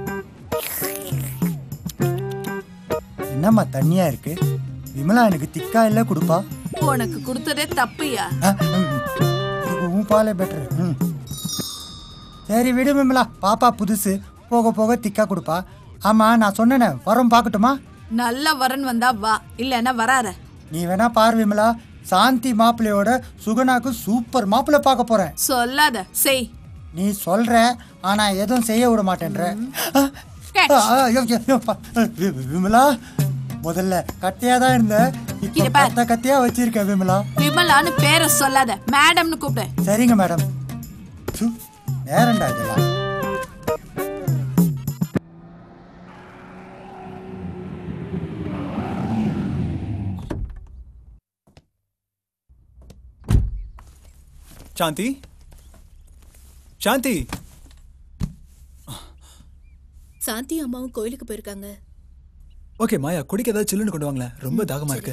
Speaker 6: என்னம்மா தண்ணியா இருக்கு விமலா எனக்கு திக்கா இல்லை கொடுப்பா
Speaker 1: உனக்கு கொடுத்ததே தப்புயா
Speaker 6: ஆ, ம், ம். இதுக்கு உன் பாலே பெட்ரு ம் சரி விடு விமலா பாப்பா புதுசு போக போக திக்கா கொடுப்பா ஆமாம் நான் சொன்னேனே வரம் பார்க்கட்டுமா
Speaker 1: நல்ல வரன் வந்தா வா இல்லைன்னா வராத
Speaker 6: நீ வேணா பார் விமலா சாந்தி மாப்பிள்ளையோட சுகனாக்கு சூப்பர் மாப்பிள்ளை பார்க்க போறேன்
Speaker 1: சொல்லாத செய்
Speaker 6: நீ சொல்ற ஆனா எதுவும் செய்ய விட மாட்டேன்ற ஆ,
Speaker 1: Catch.
Speaker 6: ஆ, ஐயோ, ஐயோ, பா. வி- வி- விமலா முதல்ல கத்தியா தான் இருந்த இப்போ
Speaker 1: இங்க பார்.
Speaker 6: கத்த கத்தியா வச்சிருக்க விமலா
Speaker 1: விமலான்னு பேரை சொல்லாத மேடம்னு கூப்பிடு
Speaker 6: சரிங்க மேடம் சு, நேரம்டா இதெல்லாம்
Speaker 4: சாந்தி சாந்தி
Speaker 2: சாந்தி அம்மாவும் கோயிலுக்கு போயிருக்காங்க
Speaker 4: ஓகே மாயா குடிக்க ஏதாவது சில்லுன்னு கொண்டு வாங்களேன் ரொம்ப தாகமா இருக்கு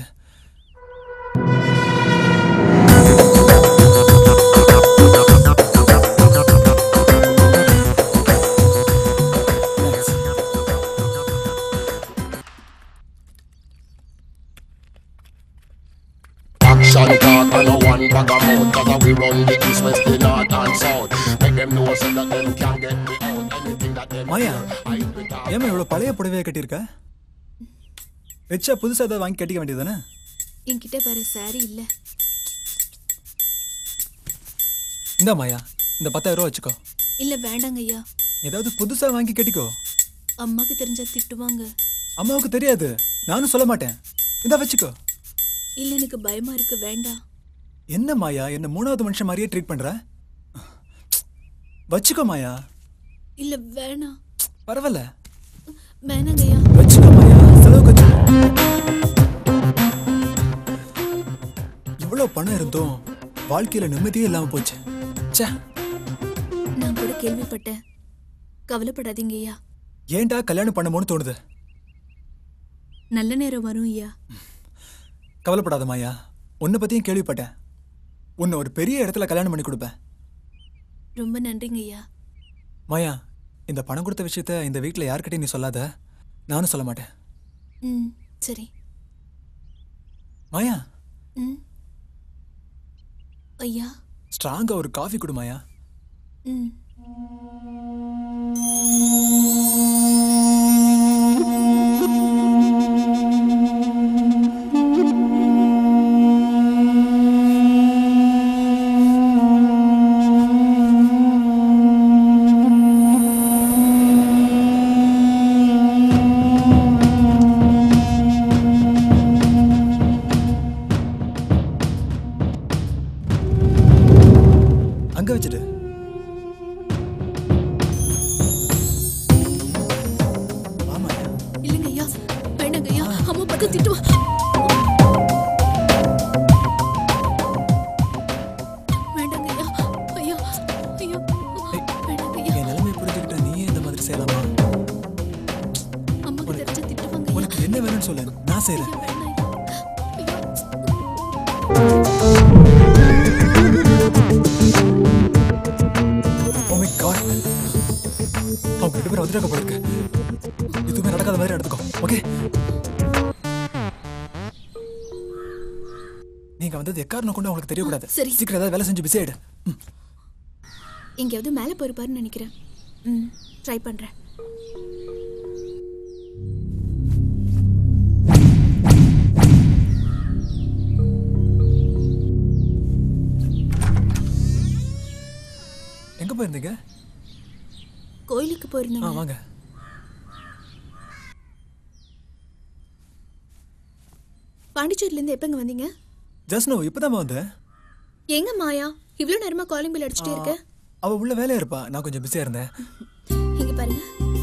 Speaker 13: Action talk and no one bag of mouth Cause we run the east, west, the north and south Make them know so that them can't get me out Anything that them
Speaker 4: மாயா ஏமா இவ்வளவு பழைய புடவையை கட்டியிருக்க வச்சா புதுசா ஏதாவது வாங்கி கட்டிக்க வேண்டியதுதானே
Speaker 2: என்கிட்ட வேற சாரி இல்ல
Speaker 4: இந்தா மாயா இந்த பத்தாயிரம் ரூபா வச்சுக்கோ
Speaker 2: இல்ல வேண்டாங்க ஐயா
Speaker 4: ஏதாவது புதுசா வாங்கி கட்டிக்கோ
Speaker 2: அம்மாக்கு தெரிஞ்சா திட்டுவாங்க
Speaker 4: அம்மாவுக்கு தெரியாது நானும் சொல்ல மாட்டேன் இந்தா வச்சுக்கோ
Speaker 2: இல்ல எனக்கு பயமா இருக்கு வேண்டாம்
Speaker 4: என்ன மாயா என்ன மூணாவது மனுஷன் மாதிரியே ட்ரீட் பண்ற வச்சுக்கோ மாயா
Speaker 2: இல்ல வேணாம்
Speaker 4: பரவாயில்ல
Speaker 2: வேணாங்க ஐயா
Speaker 4: வச்சுக்கோ மாயா செலவுக்கு வச்சுக்கோ இவ்வளவு பணம் இருந்தும் வாழ்க்கையில நிம்மதியே இல்லாம போச்சு ச்சே
Speaker 2: நான் கூட கேள்விப்பட்டேன் கவலைப்படாதீங்க ஐயா
Speaker 4: ஏன்டா கல்யாணம் பண்ணமோன்னு தோணுது
Speaker 2: நல்ல நேரம் வரும் ஐயா
Speaker 4: கவலைப்படாத மாயா உன்னை பத்தியும் கேள்விப்பட்டேன் உன்னை ஒரு பெரிய இடத்துல கல்யாணம் பண்ணி கொடுப்பேன்
Speaker 2: ரொம்ப நன்றிங்க ஐயா
Speaker 4: மாயா இந்த பணம் கொடுத்த விஷயத்த இந்த வீட்டில் யார்கிட்டயும் நீ சொல்லாத நானும் சொல்ல மாட்டேன்
Speaker 2: ம் சரி
Speaker 4: மாயா
Speaker 2: ம் ஐயா
Speaker 4: ஸ்ட்ராங்கா ஒரு காஃபி கொடு மாயா
Speaker 2: ம்
Speaker 4: அங்க வச்சுட்டு
Speaker 2: இல்லைங்க ஐயா வேண்டாங்க ஐயா அம்மா பார்த்து திட்டுவா வேண்டாங்க ஐயா ஐயா ஐயா வேண்டாங்க ஐயா
Speaker 4: என் நிலைமை புரிஞ்சுக்கிட்ட நீ இந்த மாதிரி செய்யலாமா
Speaker 2: அம்மாக்கு தெரிஞ்சா திட்டுவாங்க
Speaker 4: உனக்கு என்ன வேணும்னு சொல்லு நான் செய்றேன் Oh my God. அவங்க ரெண்டு பேரும் வந்துட்டாங்க போல இருக்கு எதுவுமே நடக்காத மாதிரி நடந்துக்கோ ஓகே நீங்க வந்தது எக்காரணம் கொண்டு அவங்களுக்கு தெரியக்கூடாது
Speaker 2: சரி.
Speaker 4: சீக்கிரம் ஏதாவது வேலை செஞ்சு பிஸி ஆயிடு
Speaker 2: எங்கேயாவது மேலே போயிருப்பாருன்னு நினைக்கிறேன் ம் ட்ரை பண்ணுறேன்
Speaker 4: எங்க போயிருந்தீங்க
Speaker 2: கோயிலுக்கு
Speaker 4: ஆ
Speaker 2: போயிருந்தேங்க
Speaker 4: வாங்க
Speaker 2: பாண்டிச்சேரியிலேருந்து எப்பங்க வந்தீங்க
Speaker 4: ஜஸ்ட் நோ இப்பதான் வந்தேன்
Speaker 2: எங்க மாயா இவ்வளோ நேரமா காலிங் பில் அடிச்சுட்டே இருக்க
Speaker 4: அவ உள்ள வேலையா இருப்பா நான் கொஞ்சம் பிஸியா இருந்தேன்
Speaker 2: இங்க பாருங்க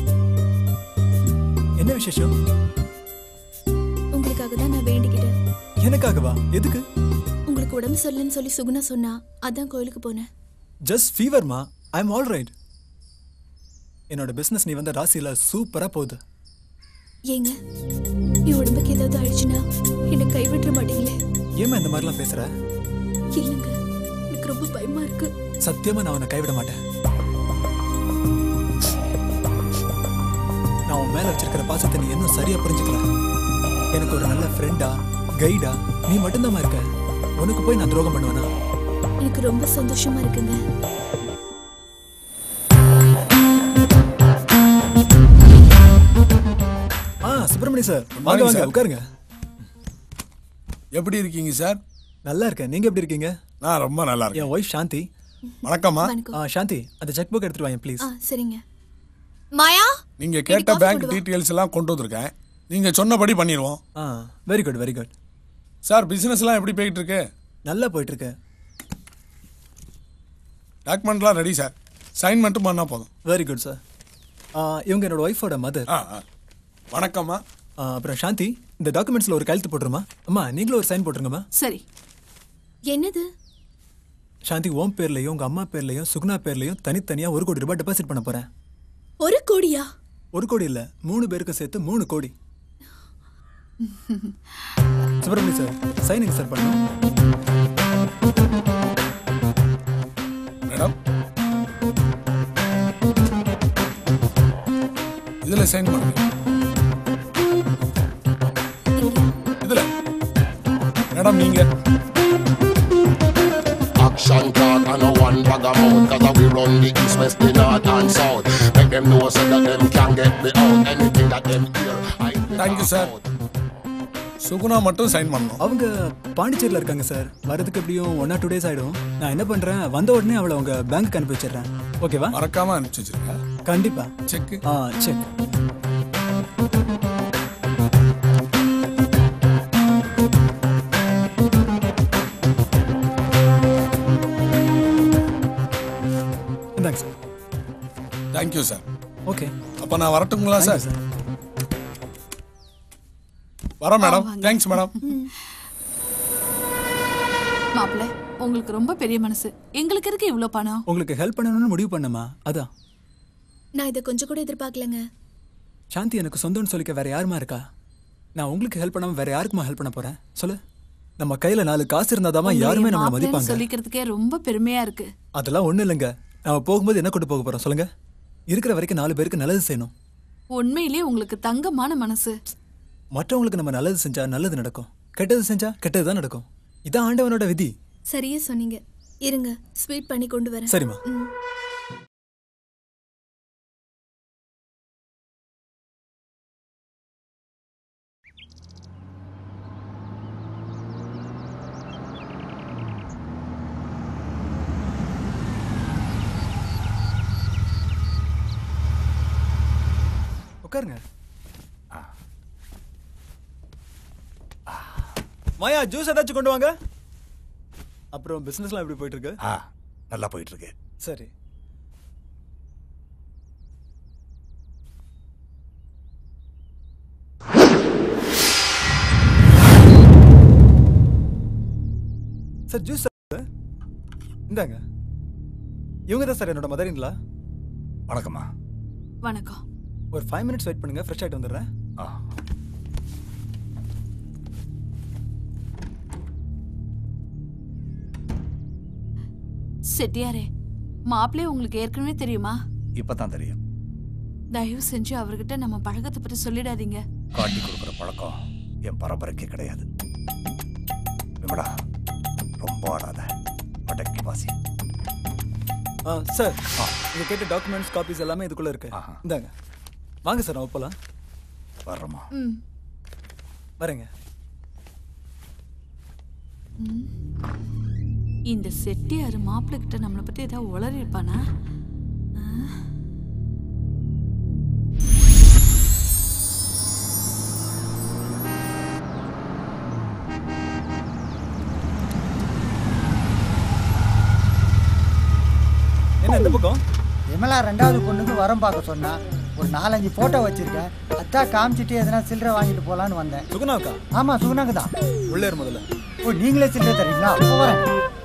Speaker 4: என்ன விசேஷம்
Speaker 2: உங்களுக்காக தான் நான் வேண்டிக்கிட்டேன்
Speaker 4: எனக்காகவா எதுக்கு
Speaker 2: உங்களுக்கு உடம்பு சரியில்லைன்னு சொல்லி சுகுணா சொன்னா அதான் கோயிலுக்கு போனேன்
Speaker 4: ஜஸ்ட் ஃபீவர்மா ஐ எம் ஆல் ரைட் என்னோட பிசினஸ் நீ வந்த ராசியில சூப்பரா போகுது
Speaker 2: ஏங்க என் உடம்புக்கு ஏதாவது ஆயிடுச்சுன்னா என்னை கைவிட்டுற மாட்டீங்களே
Speaker 4: ஏமா இந்த மாதிரிலாம் பேசுற
Speaker 2: இல்லைங்க எனக்கு ரொம்ப பயமா இருக்கு
Speaker 4: சத்தியமா நான் உன்னை கைவிட மாட்டேன் நான் உன் மேல வச்சிருக்கிற பாசத்தை நீ இன்னும் சரியா புரிஞ்சுக்கல எனக்கு ஒரு நல்ல ஃப்ரெண்டா கைடா நீ மட்டும்தான் இருக்க உனக்கு போய் நான் துரோகம் பண்ணுவேனா
Speaker 2: எனக்கு ரொம்ப சந்தோஷமா இருக்குங்க
Speaker 4: ஆ சுப்பிரமணி சார் வாங்க
Speaker 14: morning,
Speaker 4: வாங்க
Speaker 14: sir.
Speaker 4: உட்காருங்க
Speaker 14: எப்படி இருக்கீங்க சார்
Speaker 4: நல்லா இருக்கேன் நீங்க எப்படி இருக்கீங்க
Speaker 14: நான் ரொம்ப நல்லா இருக்கேன்
Speaker 4: என் ஒய்ஃப் சாந்தி
Speaker 14: வணக்கம்மா
Speaker 2: வணக்கம்.
Speaker 4: ஆ சாந்தி அந்த செக் புக் எடுத்துட்டு வாங்க ப்ளீஸ்
Speaker 2: ஆ சரிங்க மாயா
Speaker 14: நீங்க கேட்ட
Speaker 2: coffee
Speaker 14: பேங்க்
Speaker 2: கொண்டு வா.
Speaker 14: டீட்டெயில்ஸ் எல்லாம் கொண்டு வந்திருக்கேன் நீங்க சொன்னபடி பண்ணிடுவோம்
Speaker 4: ஆ very good very good
Speaker 14: sir business எல்லாம் எப்படி போயிட்டு இருக்கு
Speaker 4: நல்லா போயிட்டு இருக்கு
Speaker 14: டாக்குமெண்ட்லாம் ரெடி சார் சைன் மட்டும் பண்ணா போதும்
Speaker 4: வெரி குட் சார் இவங்க என்னோட ஒய்ஃபோட மதர்
Speaker 14: ஆ ஆ. வணக்கம்மா
Speaker 4: அப்புறம் சாந்தி இந்த டாக்குமெண்ட்ஸ்ல ஒரு கையெழுத்து போட்டுருமா அம்மா நீங்களும் ஒரு சைன் போட்டுருங்கம்மா
Speaker 1: சரி
Speaker 2: என்னது
Speaker 4: சாந்தி ஓம் பேர்லயும் உங்க அம்மா பேர்லயும் சுகுணா பேர்லயும் தனித்தனியா ஒரு கோடி ரூபாய் டெபாசிட் பண்ண போறேன்
Speaker 2: ஒரு கோடியா
Speaker 4: ஒரு கோடி இல்ல மூணு பேருக்கு சேர்த்து மூணு கோடி சுப்பிரமணிய சார் சைனிங் சார் பண்ணும்
Speaker 14: மேடம் இதுல சைன் பண்ணுங்க இதுல மேடம் நீங்க
Speaker 13: Action talk and no one bag of mouth Cause we run the east, west, the north and south Make them know so that them can get me out Anything that them hear I
Speaker 14: thank you sir Suguna மட்டும் சைன் பண்ணணும்
Speaker 4: அவங்க பாண்டிச்சேரியில் இருக்காங்க சார் வரதுக்கு எப்படியும் ஒன் ஆர் டூ டேஸ் ஆயிடும் நான் என்ன பண்றேன் வந்த உடனே அவளை உங்க பேங்க்கு அனுப்பி வச்சிடுறேன் ஓகேவா
Speaker 14: மறக்காம அனுப்பிச்சு வச்சிருங்க
Speaker 4: கண்டிப்பா
Speaker 14: செக்
Speaker 4: ஆ செக் இந்தாங்க சார்
Speaker 14: தேங்க்யூ சார்
Speaker 4: ஓகே
Speaker 14: அப்ப நான் வரட்டுங்களா சார் வரேன் மேடம் தேங்க்ஸ் மேடம்
Speaker 1: மாப்பிள்ள உங்களுக்கு ரொம்ப பெரிய மனசு எங்களுக்கு இருக்கு இவ்ளோ பணம்
Speaker 4: உங்களுக்கு ஹெல்ப் பண்ணணும்னு முடிவு பண்ணமா அதான்
Speaker 2: நான் இதை கொஞ்சம் கூட எதிர்பார்க்கலங்க
Speaker 4: சாந்தி எனக்கு சொந்தம்னு சொல்லிக்க வேற யாருமா இருக்கா நான் உங்களுக்கு ஹெல்ப் பண்ணாம வேற யாருக்குமா ஹெல்ப் பண்ண போறேன் சொல்லு நம்ம கையில நாலு காசு இருந்தாதாமா
Speaker 1: உங்களை
Speaker 4: யாருமே
Speaker 1: என்
Speaker 4: நம்மள
Speaker 1: மாப்பிள்ளைன்னு
Speaker 4: மதிப்பாங்க
Speaker 1: சொல்லிக்கிறதுக்கே ரொம்ப பெருமையா இருக்கு
Speaker 4: அதெல்லாம் ஒண்ணு இல்லைங்க நம்ம போகும்போது என்ன கொண்டு போக போறோம் சொல்லுங்க இருக்கிற வரைக்கும் நாலு பேருக்கு நல்லது செய்யணும்
Speaker 1: உண்மையிலேயே உங்களுக்கு தங்கமான மனசு
Speaker 4: மற்றவங்களுக்கு நம்ம நல்லது செஞ்சா நல்லது நடக்கும் கெட்டது செஞ்சா கெட்டது தான் நடக்கும் இதான் ஆண்டவனோட விதி
Speaker 2: சரியா சொன்னீங்க இருங்க ஸ்வீட் பண்ணி கொண்டு வரேன்
Speaker 4: சரிம்மா.
Speaker 2: ம்.
Speaker 4: உட்காருங்க மாயா ஜூஸ் ஏதாச்சும் கொண்டு வாங்க அப்புறம் பிசினஸ்லாம் எப்படி போயிட்டு இருக்கு
Speaker 9: ஆ நல்லா போயிட்டு இருக்கு
Speaker 4: சரி சார் ஜூஸ் சார் இந்தாங்க இவங்க தான் சார் என்னோட மதரின்லா
Speaker 9: வணக்கம்மா
Speaker 1: வணக்கம்
Speaker 4: ஒரு ஃபைவ் மினிட்ஸ் வெயிட் பண்ணுங்க ஃப்ரெஷ் ஆகிட்டு வந்துடுறேன்
Speaker 9: ஆ
Speaker 1: செட்டியாரே மாப்பிள்ளை உங்களுக்கு ஏற்கனவே தெரியுமா
Speaker 9: இப்பதான் தெரியும்
Speaker 1: தயவு செஞ்சு அவர்கிட்ட நம்ம பழக்கத்தை பற்றி சொல்லிடாதீங்க
Speaker 9: காட்டி கொடுக்குற பழக்கம் என் பரம்பரைக்கே கிடையாது விமலா ரொம்ப ஆடாத அடக்கி வாசி
Speaker 4: ஆ சார் நீங்க கேட்ட டாக்குமெண்ட்ஸ் காப்பீஸ் எல்லாமே இதுக்குள்ள இருக்கு இந்தாங்க வாங்க சார் நான் போலாம்
Speaker 9: வர்றோமா
Speaker 1: ம்
Speaker 4: வரேங்க
Speaker 1: ம். இந்த செட்டியார் மாப்பிள்ளை கிட்ட நம்மளை பத்தி ஏதாவது உளறி இருப்பானா
Speaker 4: என்ன இந்த பக்கம்
Speaker 6: விமலா ரெண்டாவது பொண்ணுக்கு வரம் பார்க்க சொன்னா ஒரு நாலஞ்சு போட்டோ வச்சிருக்கேன் அதான் காமிச்சிட்டு எதனா சில்லறை வாங்கிட்டு போலான்னு வந்தேன்
Speaker 4: சுகுணாக்கா
Speaker 6: ஆமா சுகுணாக்கு தான்
Speaker 4: உள்ளே இரு முதல்ல
Speaker 6: ஓ நீங்களே சில்லறை தரீங்களா அப்போ வரேன்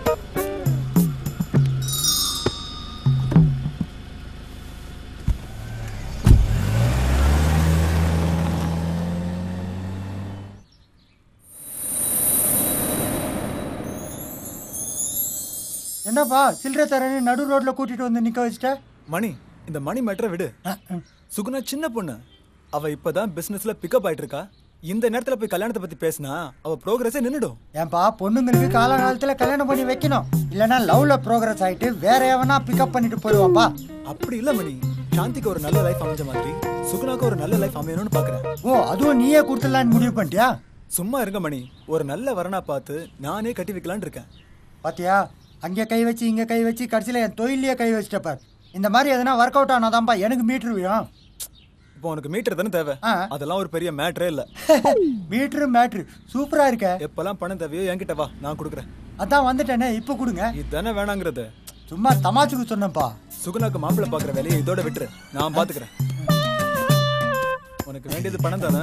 Speaker 6: என்னப்பா சில்லறை தரேன்னு நடு ரோட்ல கூட்டிட்டு வந்து நிக்க வச்சுட்ட
Speaker 4: மணி இந்த மணி மேட்டரை விடு சுகுணா சின்ன பொண்ணு அவ இப்பதான் பிசினஸ்ல பிக்கப் ஆயிட்டு இருக்கா இந்த நேரத்துல போய் கல்யாணத்தை பத்தி பேசினா அவ ப்ரோக்ரஸே நின்னுடும்
Speaker 6: ஏன்பா பொண்ணுங்களுக்கு காலகாலத்துல கல்யாணம் பண்ணி வைக்கணும் இல்லைன்னா லவ்ல ப்ரோக்ரஸ் ஆயிட்டு வேற எவனா பிக்கப் பண்ணிட்டு போயிடுவான்ப்பா
Speaker 4: அப்படி இல்ல மணி சாந்திக்கு ஒரு நல்ல லைஃப் அமைஞ்ச மாதிரி சுகுணாக்கு ஒரு நல்ல லைஃப் அமையணும்னு பாக்குறேன்
Speaker 6: ஓ அதுவும் நீயே கொடுத்துடலான்னு முடிவு பண்ணிட்டியா
Speaker 4: சும்மா இருங்க மணி ஒரு நல்ல வரனா பார்த்து நானே கட்டி வைக்கலான்னு இருக்கேன்
Speaker 6: பாத்தியா அங்கே கை வச்சு இங்கே கை வச்சு கடைசியில் என் தொழிலையே கை வச்சிட்டப்பார் இந்த மாதிரி எதனா ஒர்க் அவுட் ஆனாதான்ப்பா எனக்கு மீட்ரு விழும்
Speaker 4: இப்போ உனக்கு மீட்டர் தானே தேவை அதெல்லாம் ஒரு பெரிய மேட்டரே இல்ல
Speaker 6: மீட்ரு மேட்ரு சூப்பரா இருக்க
Speaker 4: எப்பெல்லாம் பணம் தேவையோ என்கிட்ட வா நான் கொடுக்குறேன்
Speaker 6: அதான் வந்துட்டேனே இப்போ கொடுங்க
Speaker 4: இதுதானே வேணாங்கிறது
Speaker 6: சும்மா தமாச்சுக்கு சொன்னேன்ப்பா
Speaker 4: சுகுணாக்கு மாப்பிள்ளை பாக்குற வேலையை இதோட விட்டுரு நான் பாத்துக்கிறேன் உனக்கு வேண்டியது பணம் தானே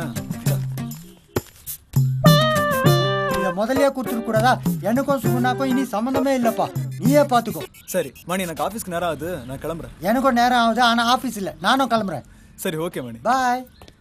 Speaker 6: இதை முதல்லயே கொடுத்துருக்க கூடாதா எனக்கும் சுகுணாக்கும் இனி சம்மந்தமே இல்லைப்பா நீயே பார்த்துக்கோ
Speaker 4: சரி மணி எனக்கு ஆஃபீஸ்க்கு நேரம் ஆகுது நான் கிளம்புறேன்
Speaker 6: எனக்கும் நேரம் ஆகுது ஆனால் ஆஃபீஸ் இல்லை நானும் கிளம்புறேன்
Speaker 4: சரி ஓகே மணி
Speaker 6: பாய்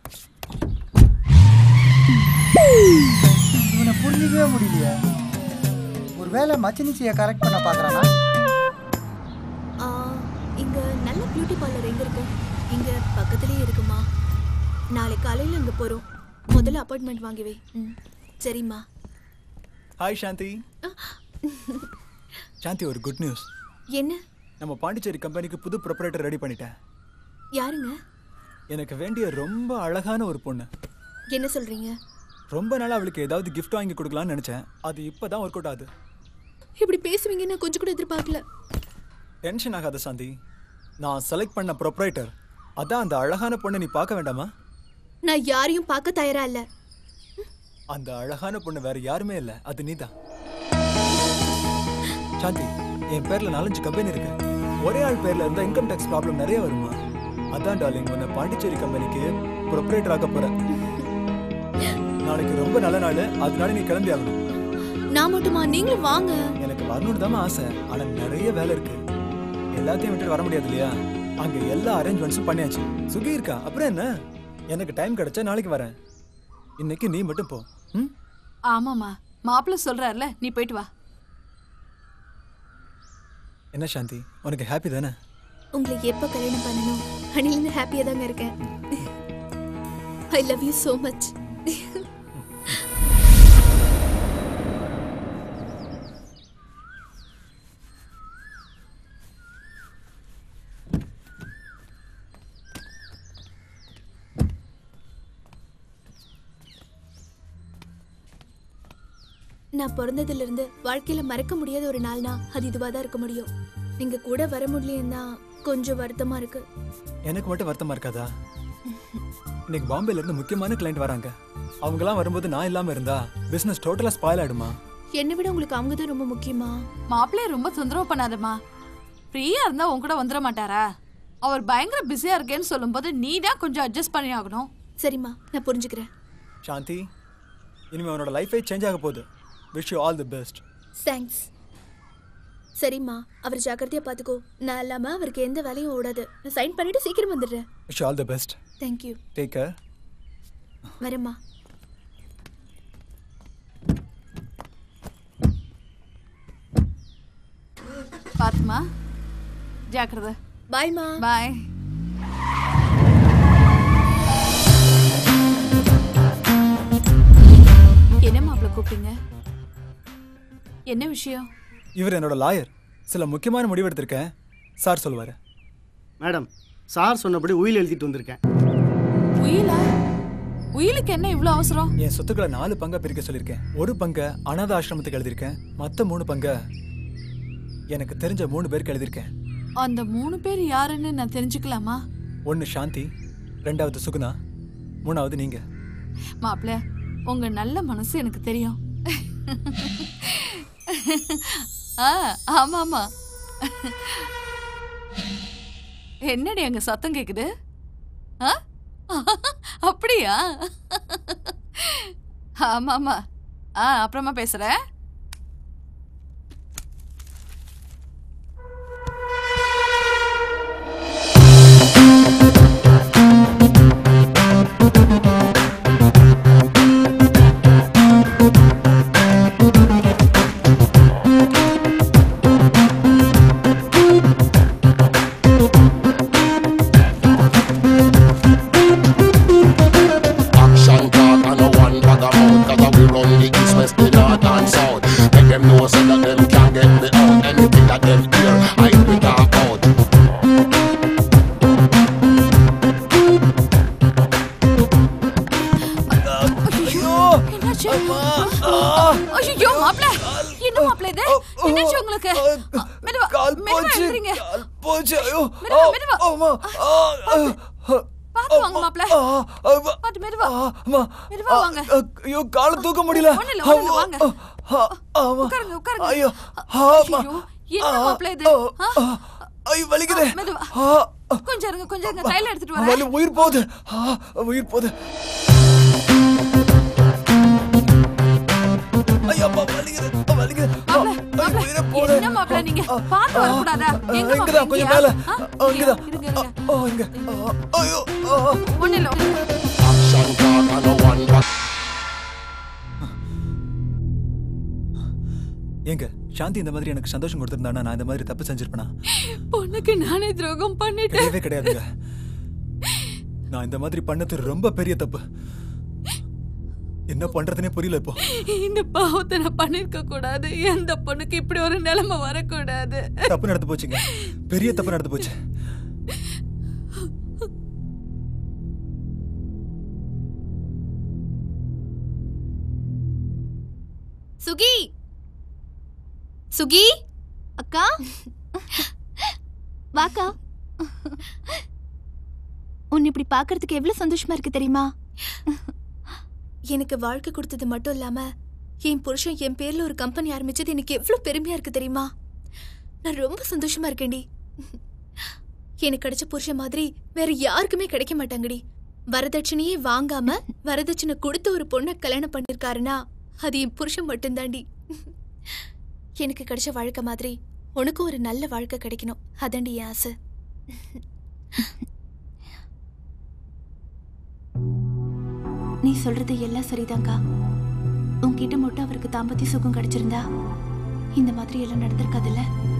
Speaker 6: இவனை புரிஞ்சிக்கவே முடியலையே ஒருவேளை மச்சினிச்சியை கரெக்ட் பண்ண பார்க்குறானா
Speaker 2: ஆ, இங்க நல்ல பியூட்டி பார்லர் எங்க இருக்கு இங்க பக்கத்துலயே இருக்குமா நாளை காலையில இங்க போறோம் முதல்ல அப்பாயின்மெண்ட் வாங்கி வை ம், சரிம்மா
Speaker 4: ஹாய் சாந்தி சாந்தி ஒரு குட் நியூஸ்
Speaker 2: என்ன
Speaker 4: நம்ம பாண்டிச்சேரி கம்பெனிக்கு புது ப்ரொப்பரேட்டர் ரெடி பண்ணிட்டேன்
Speaker 2: யாருங்க
Speaker 4: எனக்கு வேண்டிய ரொம்ப அழகான ஒரு பொண்ணு
Speaker 2: என்ன சொல்றீங்க
Speaker 4: ரொம்ப நாளா அவளுக்கு ஏதாவது gift வாங்கி கொடுக்கலாம்னு நினைச்சேன் அது இப்பதான் ஒர்க் அவுட் ஆகுது
Speaker 2: இப்படி பேசுவீங்கன்னு கொஞ்சம் கூட எதிர்பார்க்கல
Speaker 4: டென்ஷன் ஆகாத சாந்தி நான் செலக்ட் பண்ண ப்ரொப்பரேட்டர் அதான் அந்த அழகான பொண்ணை நீ பார்க்க வேண்டாமா
Speaker 2: நான் யாரையும் பார்க்க தயாரா இல்ல
Speaker 4: அந்த அழகான பொண்ணு வேற யாருமே இல்ல அது நீதான் சாந்தி என் பேர்ல நாலஞ்சு கம்பெனி இருக்கு ஒரே ஆள் பேர்ல இருந்தா இன்கம் டேக்ஸ் ப்ராப்ளம் நிறைய வருமா அதான் டார்லிங் உன்னை பாண்டிச்சேரி கம்பெனிக்கு ப்ரொப்பரேட்டர் ஆக்க போறேன் நாளைக்கு ரொம்ப நல்ல நாள் அதனால நீ கிளம்பி ஆகணும்
Speaker 2: நான் மட்டுமா நீங்களும் வாங்க
Speaker 4: எனக்கு வரணும்னு தான் ஆசை ஆனா நிறைய வேலை இருக்கு எல்லாத்தையும் விட்டுட்டு வர முடியாது இல்லையா அங்க எல்லா அரேஞ்ச்மெண்ட்ஸும் பண்ணியாச்சு சுகி இருக்கா அப்புறம் என்ன எனக்கு டைம் கிடைச்சா நாளைக்கு வரேன் இன்னைக்கு நீ மட்டும் போ ம்
Speaker 1: ஆமாமா மாப்பிள்ள சொல்றாருல நீ போயிட்டு வா
Speaker 4: என்ன சாந்தி உனக்கு ஹாப்பி தானே
Speaker 2: உங்களை எப்ப கல்யாணம் பண்ணணும் அணிலிருந்து ஹாப்பியா தாங்க இருக்கேன் I love you so much நான் பிறந்ததுல இருந்து வாழ்க்கையில மறக்க முடியாத ஒரு நாள்னா அது இதுவா தான் இருக்க முடியும் நீங்க கூட வர முடியலன்னா கொஞ்சம் வருத்தமா இருக்கு
Speaker 4: எனக்கு மட்டும் வருத்தமா இருக்காதா இன்னைக்கு பாம்பேல இருந்து முக்கியமான கிளைண்ட் வராங்க அவங்கலாம் வரும்போது நான் இல்லாம இருந்தா பிசினஸ் டோட்டலா ஸ்பாயில் ஆயிடுமா
Speaker 2: என்னை விட உங்களுக்கு அவங்க தான் ரொம்ப முக்கியமா
Speaker 1: மாப்பிள்ளைய ரொம்ப தொந்தரவு பண்ணாதம்மா ஃப்ரீயா இருந்தா உன் கூட வந்துட மாட்டாரா அவர் பயங்கர பிஸியா இருக்கேன்னு சொல்லும்போது நீ தான் கொஞ்சம் அட்ஜஸ்ட் பண்ணி ஆகணும்
Speaker 2: சரிம்மா நான் புரிஞ்சுக்கிறேன்
Speaker 4: சாந்தி இனிமே உன்னோட லைஃபே சேஞ்ச் ஆக போகுது wish you all the best
Speaker 2: thanks சரிம்மா அவர் ஜாக்கிரதையா பாத்துக்கோ நான் இல்லாம அவருக்கு எந்த வேலையும் ஓடாது நான் சைன் பண்ணிட்டு சீக்கிரம் வந்துடுறேன்
Speaker 4: wish you all the best
Speaker 2: thank you
Speaker 4: take care
Speaker 2: வரேம்மா
Speaker 1: பாத்துமா ஜாக்கிரதை
Speaker 2: பாய்மா
Speaker 1: பாய் என்ன மாப்பிள்ள கூப்பிட்டீங்க என்ன விஷயம்
Speaker 4: இவர் என்னோட லாயர் சில முக்கியமான முடிவு எடுத்திருக்கேன் சார் சொல்லுவாரு
Speaker 15: மேடம் சார் சொன்னபடி உயில் எழுதிட்டு வந்திருக்கேன்
Speaker 1: உயிலா உயிலுக்கு என்ன இவ்ளோ அவசரம்
Speaker 4: என் சொத்துக்களை நாலு பங்கா பிரிக்க சொல்லியிருக்கேன் ஒரு பங்கை அனாத ஆசிரமத்துக்கு எழுதியிருக்கேன் மற்ற மூணு பங்கை எனக்கு தெரிஞ்ச மூணு பேருக்கு எழுதியிருக்கேன்
Speaker 1: அந்த மூணு பேர் யாருன்னு நான் தெரிஞ்சுக்கலாமா
Speaker 4: ஒன்று சாந்தி ரெண்டாவது சுகுணா மூணாவது நீங்க
Speaker 1: மாப்பிள்ள உங்க நல்ல மனசு எனக்கு தெரியும் ஆ ஆமா ஆமா என்னடி அங்க சத்தம் கேக்குது ஆ? அப்படியா ஆமா ஆமா ஆ அப்புறமா பேசுறேன்
Speaker 13: Action talk and no one bag of mouth Cause we run the east, west, the north and south Make them know so that them can't get me out Anything that them hear, I we talk out
Speaker 1: என்னாச்சு ஐயோ மாப்பிள்ள என்ன மாப்பிள்ள இது என்னாச்சு உங்களுக்கு மெதுவா மெதுவா எழுந்திரிங்க
Speaker 4: போச்சு ஐயோ
Speaker 1: மெதுவா மெதுவா பாத்து வாங்க மாப்பிள்ள பாத்து மெதுவா மெதுவா வாங்க
Speaker 4: ஐயோ கால தூக்க முடியல
Speaker 1: ஒண்ணும் இல்ல, ஒண்ணும் இல்ல, வாங்க. உட்காருங்க உட்காருங்க
Speaker 4: ஐயோ ஆமா
Speaker 1: ஐயோ, என்ன மாப்பிள்ள இது ஆ?
Speaker 4: ஐயோ வலிக்குது
Speaker 1: மெதுவா
Speaker 4: ஆ,
Speaker 1: கொஞ்சம் இருங்க கொஞ்சம் இருங்க தைல எடுத்துட்டு
Speaker 4: வலி
Speaker 1: வரேன்
Speaker 4: உயிர் போகுது ஆ, உயிர் போகுது ஐயோ அப்பா வலிக்குது வலிக்குது ஆ, ஐயோ, உயிரே போகுது
Speaker 1: என்ன மாப்பிள்ள நீங்க பார்த்து வரக்கூடாதா எங்க
Speaker 4: இங்கதான் கொஞ்சம் மேல ஓ, இங்கதான் ஓ இங்க ஐயோ
Speaker 1: ஒண்ணு இல்ல
Speaker 13: Action talk and no one but
Speaker 4: ஏங்க சாந்தி இந்த மாதிரி எனக்கு சந்தோஷம் கொடுத்திருந்தானா நான் இந்த மாதிரி தப்பு செஞ்சிருப்பேனா
Speaker 1: பொண்ணுக்கு நானே துரோகம் பண்ணிட்டேன்
Speaker 4: கிடையவே கிடையாதுங்க நான் இந்த மாதிரி பண்ணது ரொம்ப பெரிய தப்பு என்ன பண்றதுனே புரியல இப்போ
Speaker 1: இந்த பாவத்தை நான் பண்ணிருக்க கூடாது எந்த பொண்ணுக்கு இப்படி ஒரு நிலைமை வரக்கூடாது
Speaker 4: தப்பு நடந்து போச்சுங்க பெரிய தப்பு நடந்து போச்சு
Speaker 2: சுகி சுகி
Speaker 3: அக்கா வாக்கா உன்னை இப்படி பார்க்கறதுக்கு எவ்வளவு சந்தோஷமா இருக்கு தெரியுமா
Speaker 2: எனக்கு வாழ்க்கை கொடுத்தது மட்டும் இல்லாம என் புருஷன் என் பேர்ல ஒரு கம்பெனி ஆரம்பிச்சது எனக்கு எவ்வளவு பெருமையா இருக்கு தெரியுமா நான் ரொம்ப சந்தோஷமா இருக்கேன்டி எனக்கு கிடைச்ச புருஷன் மாதிரி வேற யாருக்குமே கிடைக்க மாட்டாங்கடி வரதட்சணையே வாங்காம வரதட்சணை கொடுத்து ஒரு பொண்ணை கல்யாணம் பண்ணிருக்காருன்னா அது என் புருஷன் மட்டும்தாண்டி எனக்கு கிடைச்ச வாழ்க்கை மாதிரி உனக்கும் ஒரு நல்ல வாழ்க்கை கிடைக்கணும் அதாண்டி என் ஆசை
Speaker 3: நீ சொல்றது எல்லாம் சரிதான்க்கா உன்கிட்ட மட்டும் அவருக்கு தாம்பத்திய சுகம் கிடைச்சிருந்தா இந்த மாதிரி எல்லாம் நடந்திருக்காதுல்ல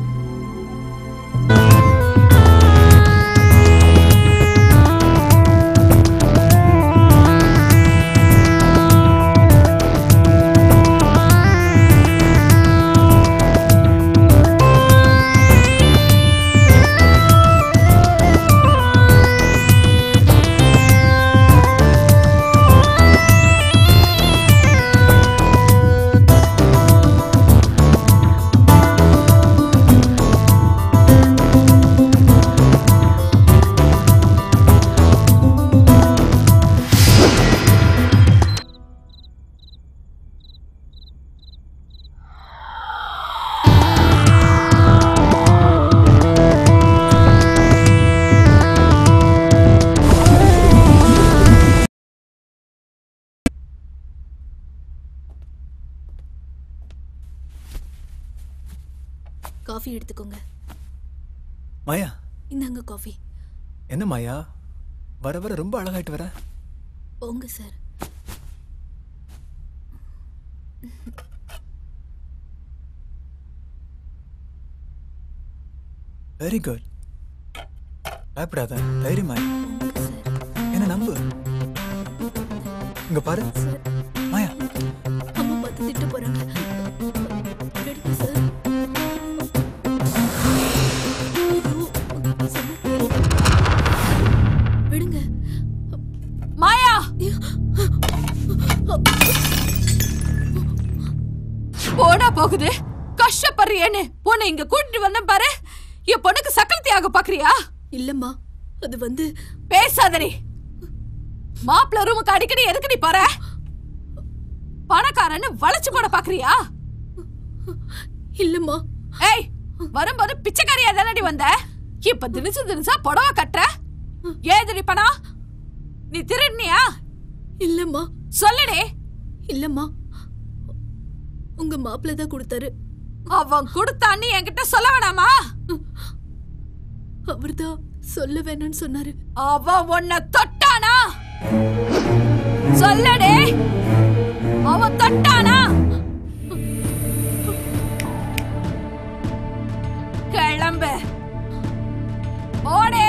Speaker 2: காஃபி எடுத்துக்கோங்க
Speaker 4: மாயா
Speaker 2: இந்தாங்க காஃபி
Speaker 4: என்ன மாயா வர வர ரொம்ப அழகாயிட்டு வர
Speaker 2: போங்க சார்
Speaker 4: வெரி குட் பயப்படாத தைரியமாய் என்ன நம்பு இங்க பாரு மாயா
Speaker 2: அம்மா பார்த்து திட்ட போறாங்க விடுங்க சார் விடுங்க
Speaker 1: மாயா போடா போகுது கஷ்டப்படுறியேன்னு பொண்ணு இங்க கூட்டிட்டு வந்தேன் பாரு என் பொண்ணுக்கு சக்கர தியாக பாக்குறியா
Speaker 2: இல்லம்மா அது வந்து
Speaker 1: பேசாதடி மாப்பிள்ள ரூமுக்கு அடிக்கடி எதுக்கு நீ போற பணக்காரன்னு வளைச்சு போட பாக்குறியா
Speaker 2: இல்லம்மா
Speaker 1: ஏய் வரும்போது பிச்சைக்காரியா தானடி வந்த இப்ப தினிசு தினிசா புடவை கட்டுற ஏதுடி பணம் நீ திருடுனியா
Speaker 2: இல்லம்மா
Speaker 1: சொல்லுடி
Speaker 2: இல்லம்மா உங்க மாப்பிள்ள தான் கொடுத்தாரு
Speaker 1: அவன் கொடுத்தான்னு என்கிட்ட சொல்ல வேணாமா
Speaker 2: அவர்தான் சொல்ல வேணாம்னு சொன்னாரு
Speaker 1: அவன் உன்னை தொட்டானா சொல்லடே அவன் தொட்டானா கிளம்பு ஓடே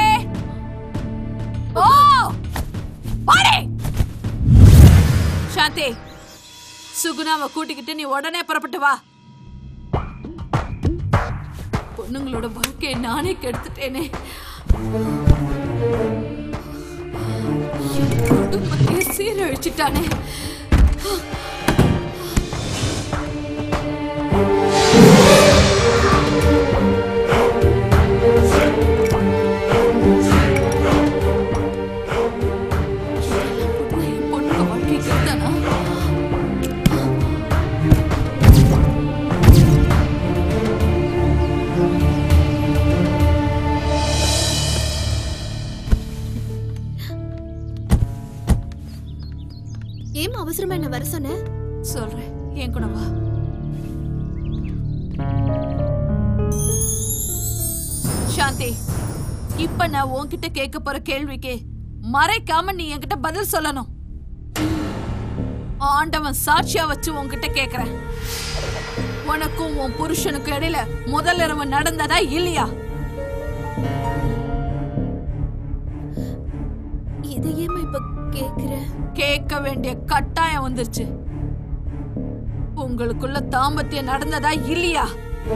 Speaker 1: ஓ ஓடே சாந்தி சுகுணாவை கூட்டிக்கிட்டு நீ உடனே புறப்பட்டு வா பொண்ணுங்களோட வாழ்க்கையை நானே கெடுத்துட்டேனே என் குடும்பத்தையே சீரழிச்சிட்டானே என் பொண்ணுங்க வாழ்க்கை கெடுத்தானா
Speaker 2: ஏமா அவசரமா என்ன வர சொன்ன
Speaker 1: சொல்றேன் என் கூட வா சாந்தி இப்ப நான் உன்கிட்ட கேட்க போற கேள்விக்கு மறைக்காம நீ என்கிட்ட பதில் சொல்லணும் ஆண்டவன் சாட்சியா வச்சு உன்கிட்ட கேக்குறேன் உனக்கும் உன் புருஷனுக்கும் இடையில முதல் இரவு நடந்ததா இல்லையா
Speaker 2: இதை ஏமா இப்ப கேக்குற
Speaker 1: கேட்க வேண்டிய கட்டாயம் வந்துருச்சு உங்களுக்குள்ள தாம்பத்தியம் நடந்ததா இல்லையா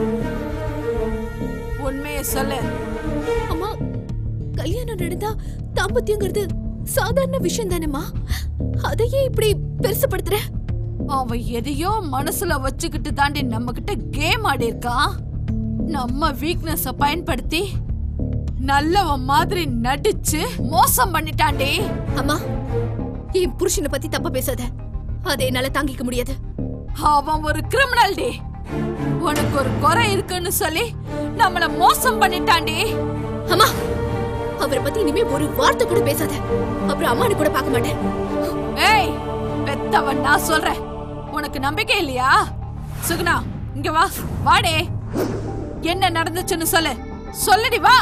Speaker 1: உண்மையை சொல்லு
Speaker 2: அம்மா கல்யாணம் நடந்தா தாம்பத்தியங்கிறது சாதாரண விஷயம் தானேம்மா அதையே இப்படி பெருசுப்படுத்துற
Speaker 1: அவன் எதையோ மனசுல வச்சுக்கிட்டு தாண்டி நம்ம கிட்ட கேம் ஆடி இருக்கான் நம்ம வீக்னஸ பயன்படுத்தி நல்லவன் மாதிரி நடிச்சு மோசம் பண்ணிட்டான்டி
Speaker 2: அம்மா என் புருஷனை பத்தி தப்பா பேசாத அதை என்னால தாங்கிக்க முடியாது
Speaker 1: அவன் ஒரு கிரிமினல் டி உனக்கு ஒரு குறை இருக்குன்னு சொல்லி நம்மள மோசம் பண்ணிட்டான்டி
Speaker 2: அம்மா அவரை பத்தி இனிமே ஒரு வார்த்தை கூட பேசாத அப்புறம் அம்மானு கூட பார்க்க மாட்டேன்
Speaker 1: ஏய் பெத்தவன் நான் சொல்றேன் உனக்கு நம்பிக்கை இல்லையா சுகுணா இங்க வா வாடே என்ன நடந்துச்சுன்னு சொல்லு சொல்லுடி வா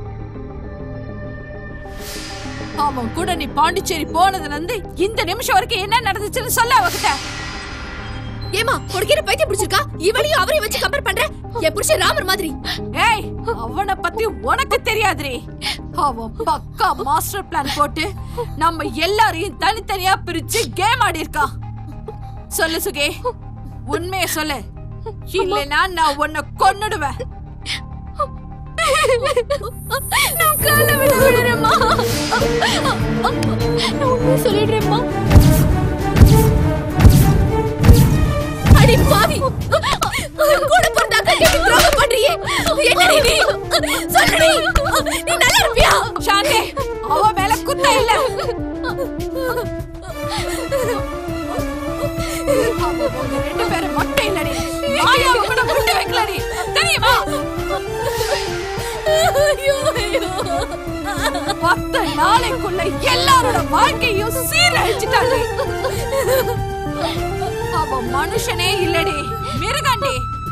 Speaker 1: அவன் கூட நீ பாண்டிச்சேரி போனதுல இருந்து இந்த நிமிஷம் வரைக்கும் என்ன நடந்துச்சுன்னு சொல்ல அவகிட்ட
Speaker 2: ஏமா உனக்கு என்ன பைத்தியம் பிடிச்சிருக்கா இவளையும் அவரையும் வச்சு கம்பேர் பண்ற என் புருஷன் ராமர் மாதிரி
Speaker 1: ஏய் அவனை பத்தி உனக்கு தெரியாதுரி அவன் பக்கா மாஸ்டர் பிளான் போட்டு நம்ம எல்லாரையும் தனித்தனியா பிரிச்சு கேம் ஆடி இருக்கான் சொல்லு சுகே உண்மைய சொல்லு இல்லைன்னா நான் உன்னை கொன்னுடுவேன்
Speaker 2: நான் கால விட விடுறேம்மா நான் உண்மையை சொல்லிடுறேம்மா அடி பாவி கூட பிறந்த அக்கா கேட்டு துரோகம் பண்றியே என்னடி நீ சொல்லுடி நீ நல்லா இருப்பியா
Speaker 1: சாந்தி அவ மேல குத்த இல்ல அவ உங்க ரெண்டு பேரும் மொட்டை இல்லடி மாயாவை கூட முட்டை வைக்கலடி தெரியுமா பத்து நாளைக்குள்ள எல்லாரோட வாழ்க்கையும் சீரழிச்சிட்டாங்க அவ மனுஷனே இல்லடி மிருகண்டி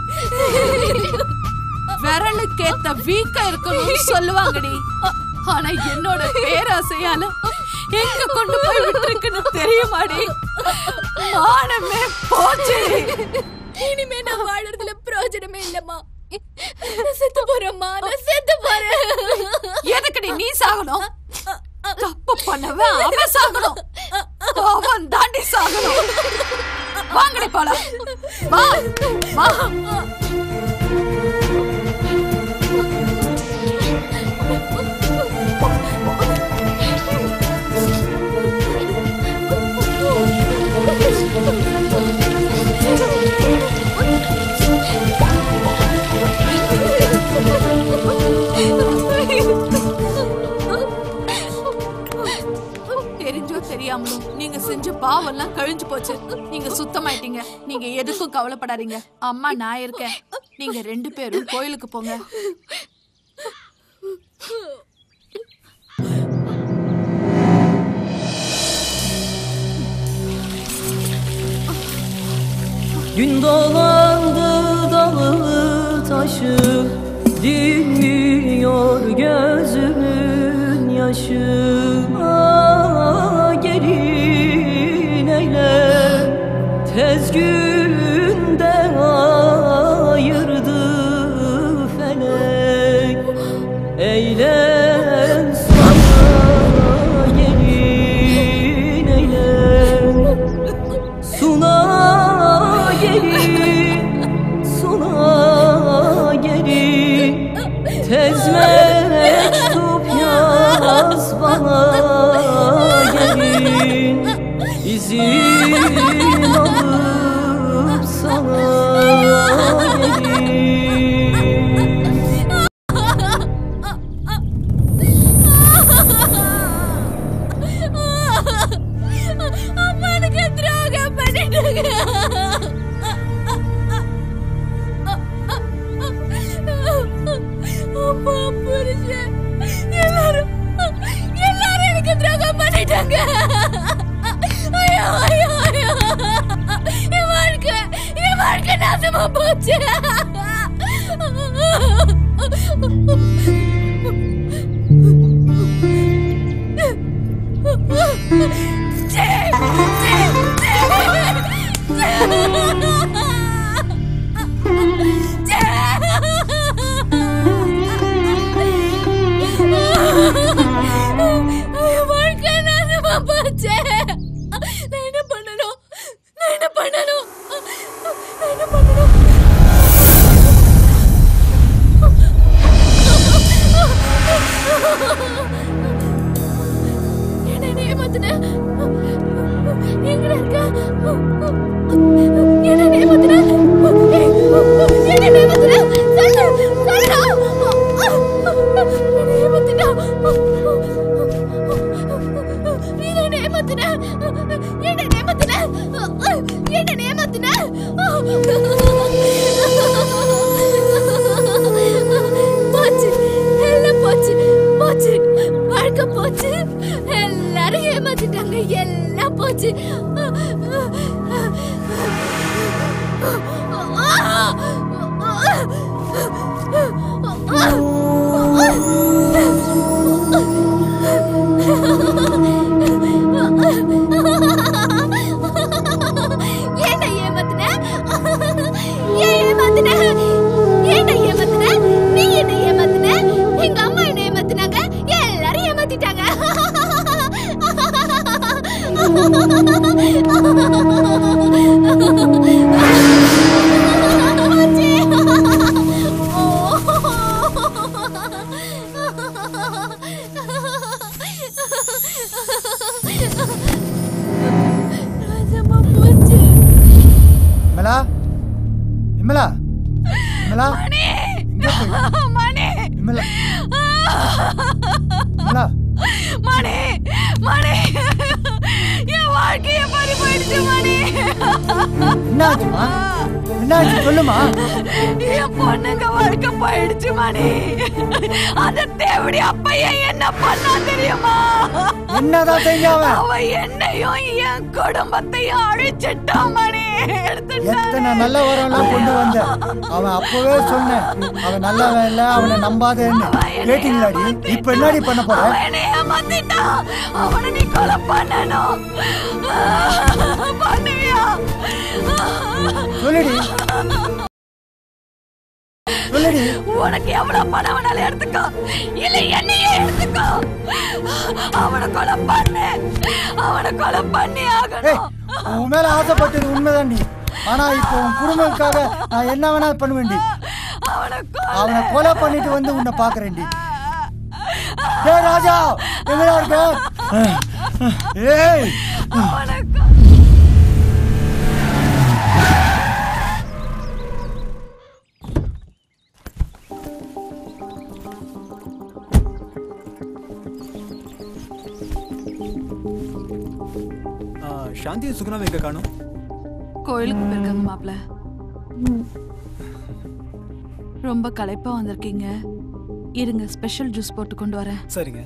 Speaker 1: விரலுக்கேத்த வீக்க இருக்கணும்னு சொல்லுவாங்கடி ஆனா என்னோட பேராசையால எங்க கொண்டு போய் விட்டுருக்குன்னு தெரியுமாடி மானமே போச்சு
Speaker 2: இனிமே நான் வாழறதுல பிரயோஜனமே இல்லம்மா நான் செத்து போறேம்மா நான் செத்து போறேன்
Speaker 1: எதுக்குடி நீ சாகணும் தப்பு பண்ணவன் அவன் சாகணும் அவன் தாண்டி சாகணும் வாங்கடி போலாம் வா வா தெரிஞ்சோ தெரியாமலோ நீங்க செஞ்ச பாவம்லாம் கழிஞ்சு போச்சு நீங்க சுத்தமாயிட்டீங்க நீங்க எதுக்கும் கவலைப்படாதீங்க அம்மா நான் இருக்கேன் நீங்க ரெண்டு பேரும் கோயிலுக்கு போங்க
Speaker 16: Gün dolandı dalı taşı Dinmiyor gözümün yaşı Ah, Gelin eyle Tez günde ayırdı felek Eyle sana gelin eyle Suna gelin, suna gelin Tez mektup yaz bana gelin İzin alıp sana gelin
Speaker 2: அம்மா எனக்கு துரோகம் பண்ணிட்டாங்க அம்மா புருஷன் எல்லாரும் எல்லாரும் எனக்கு துரோகம் பண்ணிட்டாங்க ஐயோ ஐயோ ஐயோ என் வாழ்க்கை என் வாழ்க்கை நாசமா போச்சு வாழ்க்கை நாசமா போச்சே நான் என்ன பண்ணணும் நான் என்ன பண்ணணும் நான் என்ன பண்ணணும் என்ன நீ ஏமாத்துன எங்கட இருக்க என்ன நீ ஏமாத்துன என்ன நீ ஏமாத்துன சொல்லு சொல்லுடா என்ன ஏமாத்துனா நீ என்ன ஏமாத்துன என்ன ஏமாத்துன என்ன ஏமாத்துன போச்சு எல்லாம் போச்சு போச்சு வாழ்க்கை போச்சு எல்லாரும் ஏமாத்திட்டாங்க எல்லாம் போச்சு ஏன்டா ஏமாத்துன ஏன் ஏமாத்துன ஏன்டா ஏமாத்துன நீ என்ன ஏமாத்துன எங்க அம்மா என்ன ஏமாத்துனாங்க எல்லாரும் ஏமாத்திட்டாங்க ராஜம்மா போச்சு
Speaker 6: விமலா விமலா விமலா எங்க போய்?
Speaker 8: மணி
Speaker 6: விமலா விமலா
Speaker 8: மணி மணி என் வாழ்க்கைய பறி போயிடுச்சு மணி
Speaker 6: என்னாச்சுமா என்னாச்சு சொல்லுமா
Speaker 8: என் பொண்ணுங்க வாழ்க்கை போயிடுச்சு மணி அந்த தேவடி அப்பையன் என்ன பண்ணா தெரியுமா
Speaker 6: என்னதான் செஞ்சாவ
Speaker 8: அவ என்னையும் என் குடும்பத்தையும் அழிச்சிட்டான் மணி எடுத்துட்டான்
Speaker 6: எத்தனை நல்ல வரம்லாம் கொண்டு வந்த அவன் அப்பவே சொன்னேன் அவன் நல்லவன் இல்ல அவனை நம்பாதேன்னு கேட்டீங்களாடி இப்ப என்னடி பண்ண போற
Speaker 8: அவனை ஏமாத்திட்டான் அவனை நீ கொலை பண்ணணும் பண்ணுவியா
Speaker 6: சொல்லுடி சொல்லுடி
Speaker 8: உனக்கு எவ்வளவு பணம் வேணாலும் எடுத்துக்கோ இல்ல என்னையே எடுத்துக்கோ அவனை கொலை பண்ணு அவனை கொலை பண்ணி
Speaker 6: ஏய்
Speaker 8: ஆகணும்
Speaker 6: உன் மேல ஆசைப்பட்டது உண்மைதான்டி ஆனா இப்போ உன் குடும்பத்துக்காக நான் என்ன வேணா பண்ணுவேன்டி அவனை கொலை பண்ணிட்டு வந்து உன்னை பாக்குறேன்டி ஏய் ராஜா எங்கடா இருக்க ஏய்
Speaker 4: ஆ, சாந்தி சுகுணாவை எங்க காணும்
Speaker 8: கோயிலுக்கு போயிருக்காங்க மாப்ள ரொம்ப களைப்பா வந்திருக்கீங்க இருங்க ஸ்பெஷல் ஜூஸ் போட்டு கொண்டு வரேன்
Speaker 4: சரிங்க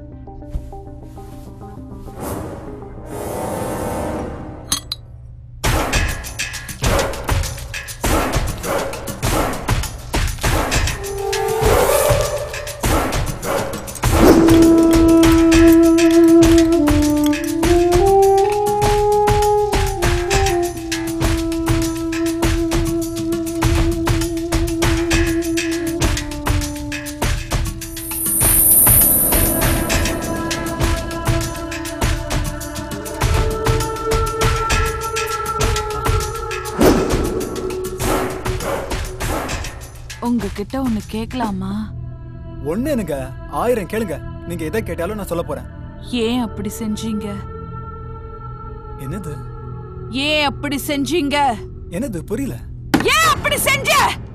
Speaker 8: உங்ககிட்ட ஒண்ணு கேட்கலாமா
Speaker 4: ஒண்ணு எனக்கு ஆயிரம் கேளுங்க நீங்க எதை கேட்டாலும் நான் சொல்ல போறேன்
Speaker 8: ஏன் அப்படி செஞ்சீங்க
Speaker 4: என்னது
Speaker 8: ஏன் அப்படி செஞ்சீங்க
Speaker 4: என்னது புரியல
Speaker 8: ஏன் அப்படி செஞ்ச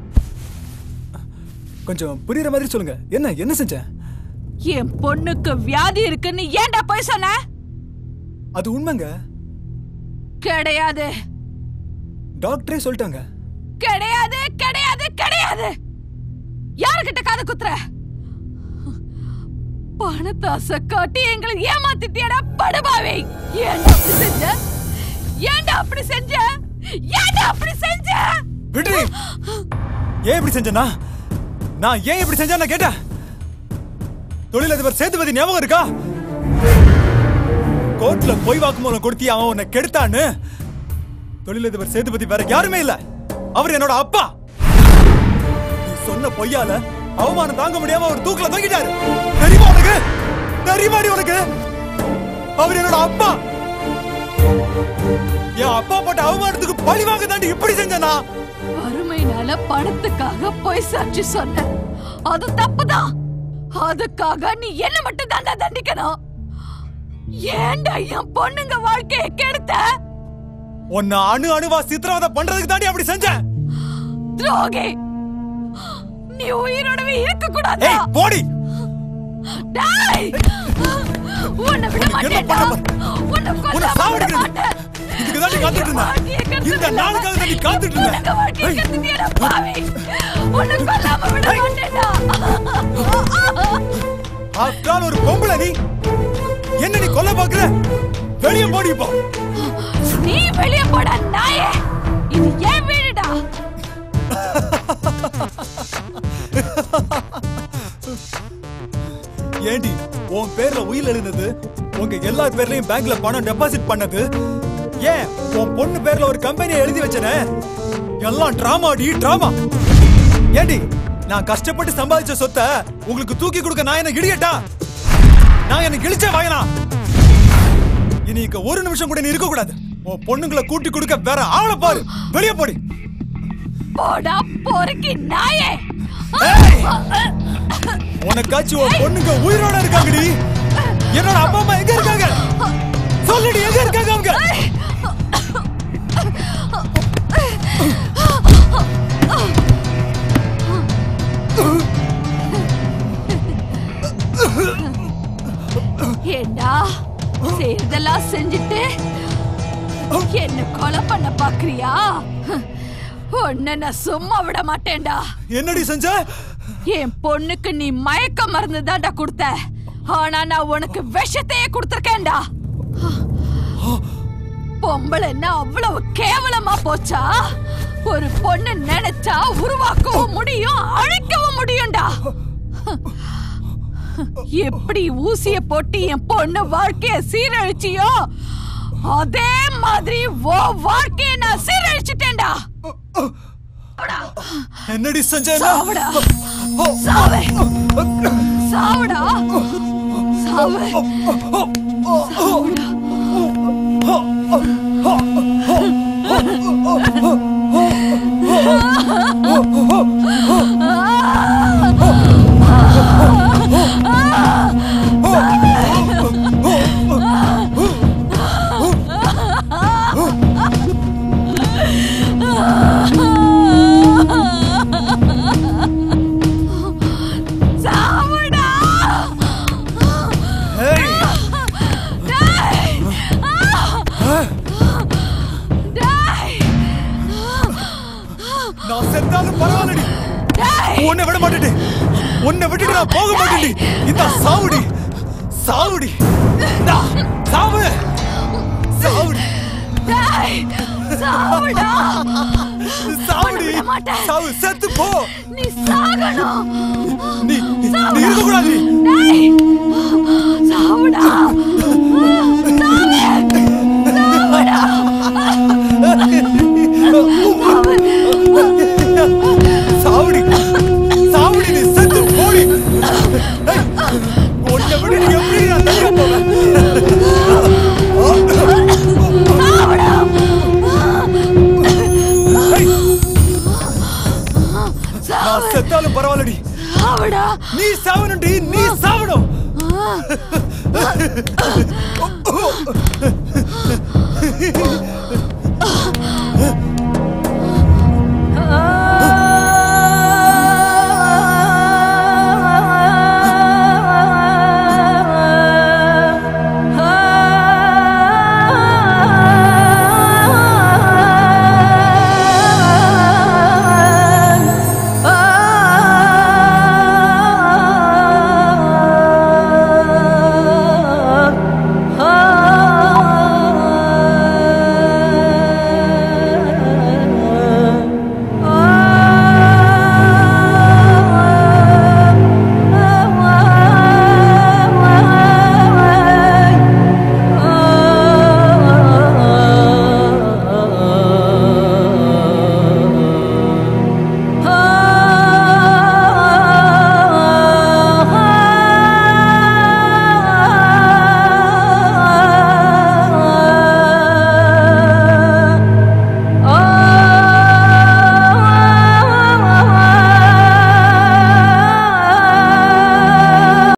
Speaker 4: கொஞ்சம் புரியுற மாதிரி சொல்லுங்க என்ன என்ன செஞ்சேன்
Speaker 8: என் பொண்ணுக்கு வியாதி இருக்குன்னு ஏன்டா போய் சொன்ன
Speaker 4: அது உண்மைங்க
Speaker 8: கிடையாது
Speaker 4: டாக்டரே சொல்லிட்டாங்க
Speaker 8: கிடையாது கிடையாது கிடையாது யாருக்கிட்ட காது குத்துற பணத்தாசை காட்டி எங்களை ஏமாத்திட்டியடா படுபாவே ஏன்டா அப்படி செஞ்ச ஏன்டா அப்படி செஞ்ச ஏன்டா அப்படி செஞ்ச
Speaker 4: விடுறி ஏன் இப்படி செஞ்சேனா நான் ஏன் இப்படி செஞ்சேன் நான் கேட்டேன் தொழிலதிபர் சேதுபதி ஞாபகம் இருக்கா கோர்ட்ல பொய் வாக்குமூலம் கொடுத்தி அவன் உன்னை கெடுத்தான்னு தொழிலதிபர் சேதுபதி வேற யாருமே இல்ல அவர் என்னோட அப்பா நீ சொன்ன பொய்யால அவமானம் தாங்க முடியாம அவர் தூக்குல தொங்கிட்டாரு தெரியுமா உனக்கு தெரியுமாடி உனக்கு அவர் என்னோட அப்பா என் அப்பா போட்ட அவமானத்துக்கு பழி வாங்க தாண்டி இப்படி செஞ்சனா
Speaker 8: வறுமைனால பணத்துக்காக பொய் சாட்சி சொன்ன அது தப்புதான் அதுக்காக நீ என்ன மட்டும் தாண்டா தண்டிக்கணும் ஏன்டா என் பொண்ணுங்க வாழ்க்கைய கெடுத்த
Speaker 4: உன்னை அணு அணுவா சித்திரவதை பண்றதுக்கு தாண்டி அப்படி செஞ்சேன்
Speaker 8: துரோகி நீ உயிரோடவே இருக்க கூடாது
Speaker 4: ஏய் போடி
Speaker 8: டேய் உன்னை விட மாட்டேன்டா உன்னை
Speaker 4: உன்னை
Speaker 8: கொல்லாம விட
Speaker 4: சாவடிக்கிறேன்
Speaker 8: மாட்டேன்
Speaker 4: இதுக்கு தான் காத்துட்டு இருந்தேன் இந்த நாளுக்காக தான் நீ காத்துட்டு
Speaker 8: உனக்கு வாழ்க்கைய
Speaker 4: இருந்தேன்
Speaker 8: கெடுத்துட்டியேடா பாவி உன்னை கொல்லாம விட மாட்டேன்டா
Speaker 4: ஆஃப்டர் ஆல் ஒரு பொம்பளை நீ என்ன நீ கொல்ல பாக்குற வெளிய போடி இப்போ
Speaker 8: நீ வெளிய போடா நாயே இது ஏன் வீடுடா
Speaker 4: ஏண்டி உன் பேர்ல உயில் எழுந்தது உங்க எல்லா பேர்லயும் பேங்க்ல பணம் டெபாசிட் பண்ணது ஏன் உன் பொண்ணு பேர்ல ஒரு கம்பெனியை எழுதி வச்சனே எல்லாம் டிராமா டி டிராமா ஏண்டி நான் கஷ்டப்பட்டு சம்பாதிச்ச சொத்தை உங்களுக்கு தூக்கி கொடுக்க நான் என்ன இடியட்டா நான் என்ன கிழிச்சே வாங்கலாம் இனி இங்க ஒரு நிமிஷம் கூட நீ இருக்க கூடாது உன் பொண்ணுங்களை கூட்டி கொடுக்க வேற ஆளை பாரு வெளியே போடி
Speaker 8: போடா பொறுக்கி நாயே
Speaker 4: உனக்காச்சும் உன் பொண்ணுங்க உயிரோட இருக்காங்கடி என்னோட அப்பா அம்மா எங்க இருக்காங்க சொல்லுடி எங்க இருக்காங்க அவங்க
Speaker 8: ஏண்டா செய்யறதெல்லாம் செஞ்சுட்டு என்ன கொலை பண்ண பாக்குறியா உன்னை நான் சும்மா விட மாட்டேன்டா
Speaker 4: என்னடி செஞ்ச
Speaker 8: என் பொண்ணுக்கு நீ மயக்க மருந்து தான்டா கொடுத்த ஆனா நான் உனக்கு விஷத்தையே கொடுத்துருக்கேன்டா பொம்பளைன்னா அவ்வளவு கேவலமா போச்சா ஒரு பொண்ணு நினைச்சா உருவாக்கவும் முடியும் அழிக்கவும் முடியும்டா எப்படி ஊசிய போட்டு என் பொண்ணு வாழ்க்கைய சீரழிச்சியோ அதே மாதிரி ஓ வாழ்க்கைய நான் சீரழிச்சிட்டேன்டா
Speaker 4: என்னடி செஞ்ச
Speaker 8: சாவுடா சாவே சாவுடா சாவு சாவுடா டேய்! டேய்!
Speaker 4: நான் செத்தாலும் பரவாயில்லடி உன்னை விட மாட்டேடி உன்னை விட்டுட்டு நான் போக மாட்டேடி இந்த சாவுடி சாவுடி இந்தா, சாவு சாவுடி
Speaker 8: டேய்! சாவுடா
Speaker 4: சாவுடி
Speaker 8: விட மாட்டேன்.
Speaker 4: சாவு செத்து போ
Speaker 8: நீ சாகணும்
Speaker 4: நீ நீ இருக்க கூடாது
Speaker 8: டேய்! சாவுடா
Speaker 4: சாவுடி சாவுடி நீ செத்து போடி ஏய், உன்னை விட்டு நீ எப்படி நான் தனியா போவேன் ஏய், நான் செத்தாலும் பரவாயில்லடி
Speaker 8: சாவுடா
Speaker 4: நீ சாவணும்டி நீ சாவணும்
Speaker 8: ஆ.